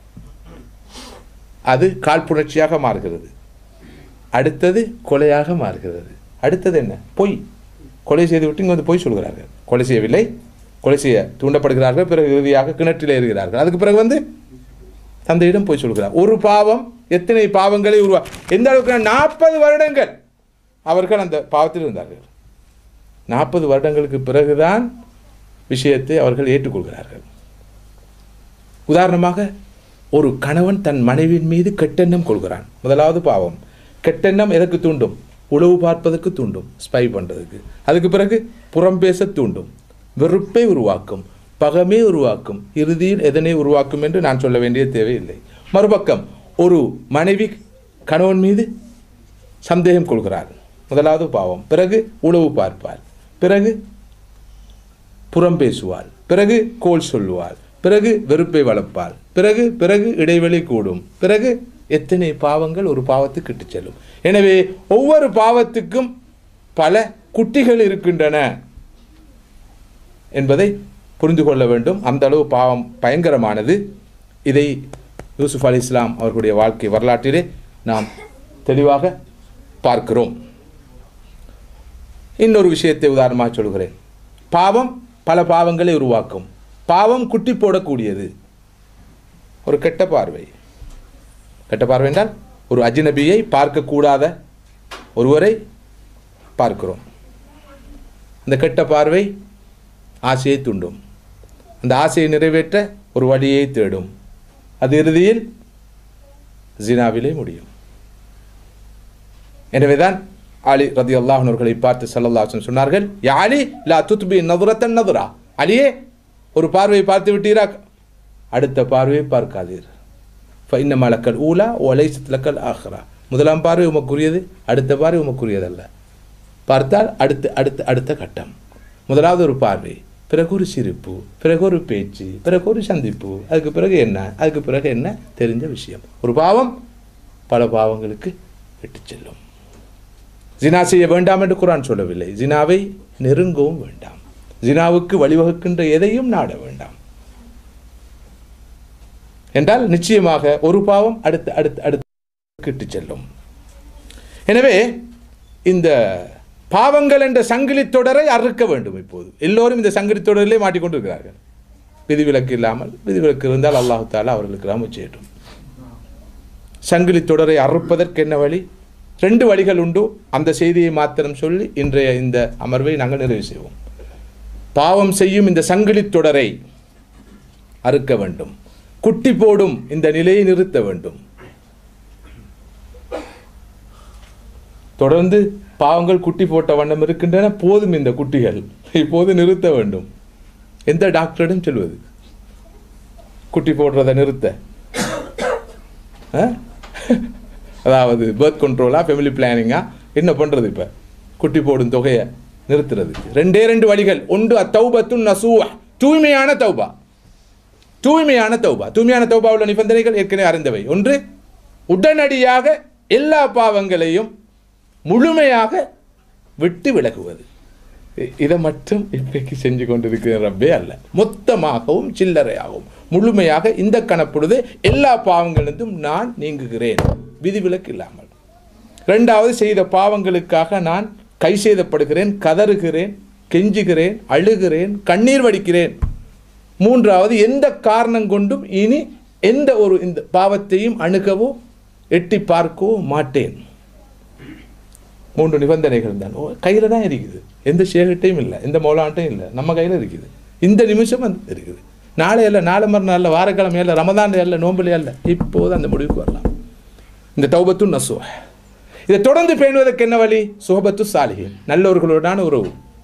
அது காழ்ப்புணர்ச்சியாக மாறுகிறது அடுத்தது கொலையாக மாறுகிறது அடுத்தது என்ன பொய் கொலை செய்து விட்டு இங்கே வந்து பொய் சொல்கிறார்கள் கொலை செய்யவில்லை கொலை செய்ய தூண்டப்படுகிறார்கள் பிறகு இறுதியாக கிணற்றில் ஏறுகிறார்கள் அதுக்கு பிறகு வந்து தந்தையிடம் போய் சொல்கிறார் ஒரு பாவம் எத்தனை பாவங்களை உருவா எந்த அளவுக்கு நாற்பது வருடங்கள் அவர்கள் அந்த பாவத்தில் இருந்தார்கள் நாற்பது வருடங்களுக்கு பிறகுதான் விஷயத்தை அவர்கள் ஏற்றுக்கொள்கிறார்கள் உதாரணமாக ஒரு கணவன் தன் மனைவியின் மீது கெட்டெண்ணம் கொள்கிறான் முதலாவது பாவம் கெட்டெண்ணம் எதற்கு தூண்டும் உளவு பார்ப்பதற்கு தூண்டும் ஸ்பை பண்ணுறதுக்கு அதுக்கு பிறகு புறம் பேச தூண்டும் வெறுப்பை உருவாக்கும் பகமே உருவாக்கும் இறுதியில் எதனை உருவாக்கும் என்று நான் சொல்ல வேண்டிய தேவையில்லை மறுபக்கம் ஒரு மனைவி கணவன் மீது சந்தேகம் கொள்கிறார் முதலாவது பாவம் பிறகு உளவு பார்ப்பார் பிறகு புறம் பேசுவாள் பிறகு கோல் சொல்லுவாள் பிறகு வெறுப்பை வளர்ப்பாள் பிறகு பிறகு இடைவெளி கூடும் பிறகு எத்தனை பாவங்கள் ஒரு பாவத்துக்கு இட்டுச் செல்லும் எனவே ஒவ்வொரு பாவத்துக்கும் பல குட்டிகள் இருக்கின்றன என்பதை புரிந்து கொள்ள வேண்டும் அந்த அளவு பாவம் பயங்கரமானது இதை யூசுப் அலி இஸ்லாம் அவர்களுடைய வாழ்க்கை வரலாற்றிலே நாம் தெளிவாக பார்க்கிறோம் இன்னொரு விஷயத்தை உதாரணமாக சொல்கிறேன் பாவம் பல பாவங்களை உருவாக்கும் பாவம் குட்டி போடக்கூடியது ஒரு கெட்ட பார்வை கெட்ட பார்வை என்றால் ஒரு அஜ்னபியை பார்க்கக்கூடாத ஒருவரை பார்க்கிறோம் அந்த கெட்ட பார்வை ஆசையை தூண்டும் அந்த ஆசையை நிறைவேற்ற ஒரு வழியை தேடும் அது இறுதியில் ஜினாவிலே முடியும் எனவேதான் அலி ரதி அல்லாஹனவர்களை பார்த்து சல்லல்லாஹன் சொன்னார்கள் யா அலி லா துத்பி நதுரத்தன் நதுரா அலியே ஒரு பார்வையை பார்த்து விட்டீரா அடுத்த பார்வையை பார்க்காதீர் ஃபைன்ன லக்கல் ஊலா ஒலைசத் லக்கல் ஆஹ்ரா முதலாம் பார்வை உமக்குரியது அடுத்த பார்வை உமக்குரியதல்ல பார்த்தால் அடுத்து அடுத்த அடுத்த கட்டம் முதலாவது ஒரு பார்வை பிறகு ஒரு சிரிப்பு பிறகு ஒரு பேச்சு பிறகு ஒரு சந்திப்பு அதுக்கு பிறகு என்ன அதுக்கு பிறகு என்ன தெரிஞ்ச விஷயம் ஒரு பாவம் பல பாவங்களுக்கு விட்டுச் செல்லும் ஜினா செய்ய வேண்டாம் என்று குரான் சொல்லவில்லை ஜினாவை நெருங்கவும் வேண்டாம் ஜினாவுக்கு வழிவகுக்கின்ற எதையும் நாட வேண்டாம் என்றால் நிச்சயமாக ஒரு பாவம் அடுத்து அடுத்து அடுத்து இட்டுச் செல்லும் எனவே இந்த பாவங்கள் என்ற சங்கிலி தொடரை அறுக்க வேண்டும் இப்போது எல்லோரும் இந்த சங்கிலி தொடரிலே மாட்டிக்கொண்டிருக்கிறார்கள் விதிவிலக்கு இல்லாமல் விதிவிலக்கு இருந்தால் அல்லாஹு தாலா அவர்களுக்கு ராம செய்யட்டும் சங்கிலி தொடரை அறுப்பதற்கு என்ன வழி ரெண்டு வழிகள் உண்டு அந்த செய்தியை மாத்திரம் சொல்லி இன்றைய இந்த அமர்வை நாங்கள் நிறைவு செய்வோம் பாவம் செய்யும் இந்த சங்கிலி தொடரை அறுக்க வேண்டும் குட்டி போடும் இந்த நிலையை நிறுத்த வேண்டும் தொடர்ந்து பாவங்கள் குட்டி போட்ட வண்ணம் இருக்கின்றன போதும் இந்த குட்டிகள் இப்போது நிறுத்த வேண்டும் எந்த டாக்டரிடம் சொல்வது குட்டி போடுறதை நிறுத்த ஆ? அதாவது பேர்த் கண்ட்ரோலா ஃபேமிலி பிளானிங்கா என்ன பண்ணுறது இப்போ குட்டி போடும் தொகையை நிறுத்துறதுக்கு ரெண்டே ரெண்டு வழிகள் ஒன்று அத்தௌபத்து நசூவா தூய்மையான தௌபா தூய்மையான தௌபா தூய்மையான தௌபா உள்ள நிபந்தனைகள் ஏற்கனவே அறிந்தவை ஒன்று உடனடியாக எல்லா பாவங்களையும் முழுமையாக விட்டு விலகுவது இ- இதை மட்டும் இப்பைக்கு செஞ்சு கொண்டிருக்கிற ரப்பே அல்ல மொத்தமாகவும் சில்லறையாகவும் முழுமையாக இந்த கணப்பொழுது எல்லா பாவங்களிலிருந்தும் நான் நீங்குகிறேன் விதிவிலக்கு இல்லாமல் ரெண்டாவது செய்த பாவங்களுக்காக நான் கை செய்தப்படுகிறேன் கதறுகிறேன் கெஞ்சுகிறேன் அழுகிறேன் கண்ணீர் வடிக்கிறேன் மூன்றாவது எந்த காரணம் கொண்டும் இனி எந்த ஒரு இந்த பாவத்தையும் அணுகவோ எட்டி பார்க்கவோ மாட்டேன் மூன்று நிபந்தனைகள் தான் ஓ கையில் தான் இருக்குது எந்த ஷேகட்டையும் இல்லை எந்த மௌலாட்டையும் இல்லை நம்ம கையில் இருக்குது இந்த நிமிஷம் வந்து இருக்குது நாளை அல்ல நாளை மறுநாள் அல்ல வாரக்கிழமை அல்ல ரமதான் அல்ல நோம்பலி அல்ல இப்போது அந்த முடிவுக்கு வரலாம் இந்த தௌபத்து நசுவ இதை தொடர்ந்து பேணுவதற்கு என்ன வழி சுகபத்து சாலிகின் நல்லவர்களுடனான உறவு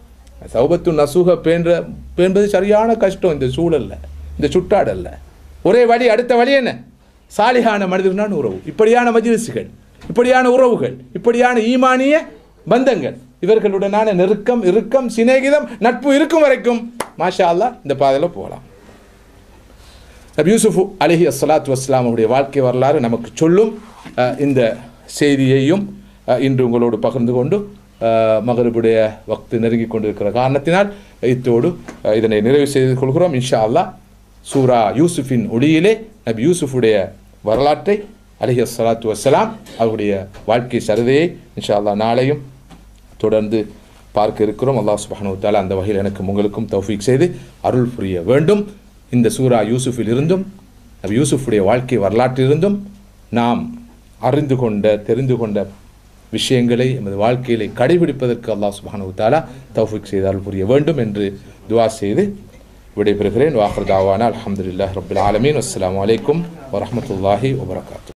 சௌபத்து நசுக பேன்ற பேன்பது சரியான கஷ்டம் இந்த சூழல்ல இந்த சுட்டாடல்ல ஒரே வழி அடுத்த வழி என்ன சாலிகான மனிதர்களான உறவு இப்படியான மஜிலிசுகள் இப்படியான உறவுகள் இப்படியான ஈமானிய பந்தங்கள் இவர்களுடனான நெருக்கம் இறுக்கம் சிநேகிதம் நட்பு இருக்கும் வரைக்கும் மாஷா அல்லாஹ் இந்த பாதையில் போகலாம் நபி யூசுஃப் அலிஹி அஸ்ஸலாத்து வஸ்லாமுடைய வாழ்க்கை வரலாறு நமக்கு சொல்லும் அஹ், இந்த செய்தியையும் அஹ், இன்று உங்களோடு பகிர்ந்து கொண்டு அஹ், மகரிபுடைய வக்து நெருங்கி கொண்டிருக்கிற காரணத்தினால் இத்தோடு அஹ், இதனை நிறைவு செய்து கொள்கிறோம் இன்ஷா அல்லாஹ் சூரா யூசுஃபின் ஒளியிலே நபி யூசுஃபுடைய வரலாற்றை அலிஹி அஸ்ஸலாத்து வஸ்ஸலாம் அவருடைய வாழ்க்கை சரிதையை இன்ஷா அல்லாஹ் நாளையும் தொடர்ந்து பார்க்க இருக்கிறோம் அல்லாஹ் சுப்ஹானஹு வ தஆலா அந்த வகையில் எனக்கும் உங்களுக்கும் தௌஃபீக் செய்து அருள் புரிய வேண்டும் இந்த சூரா யூசுஃபில் இருந்தும் நபி யூசுஃபுடைய வாழ்க்கை வரலாற்றிலிருந்தும் நாம் அறிந்து கொண்ட தெரிந்து கொண்ட விஷயங்களை எமது வாழ்க்கையிலே கடைபிடிப்பதற்கு அல்லாஹ் சுப்ஹானஹு வ தஆலா தௌஃபீக் செய்து அருள் புரிய வேண்டும் என்று துஆ செய்து விடைபெறுகிறேன் வாஹர் தாவானா அல்ஹம்துலில்லாஹி ரப்பில் ஆலமீன் அஸ்ஸலாமு அலைக்கும் வரஹ்மத்துல்லாஹி வபரகாத்து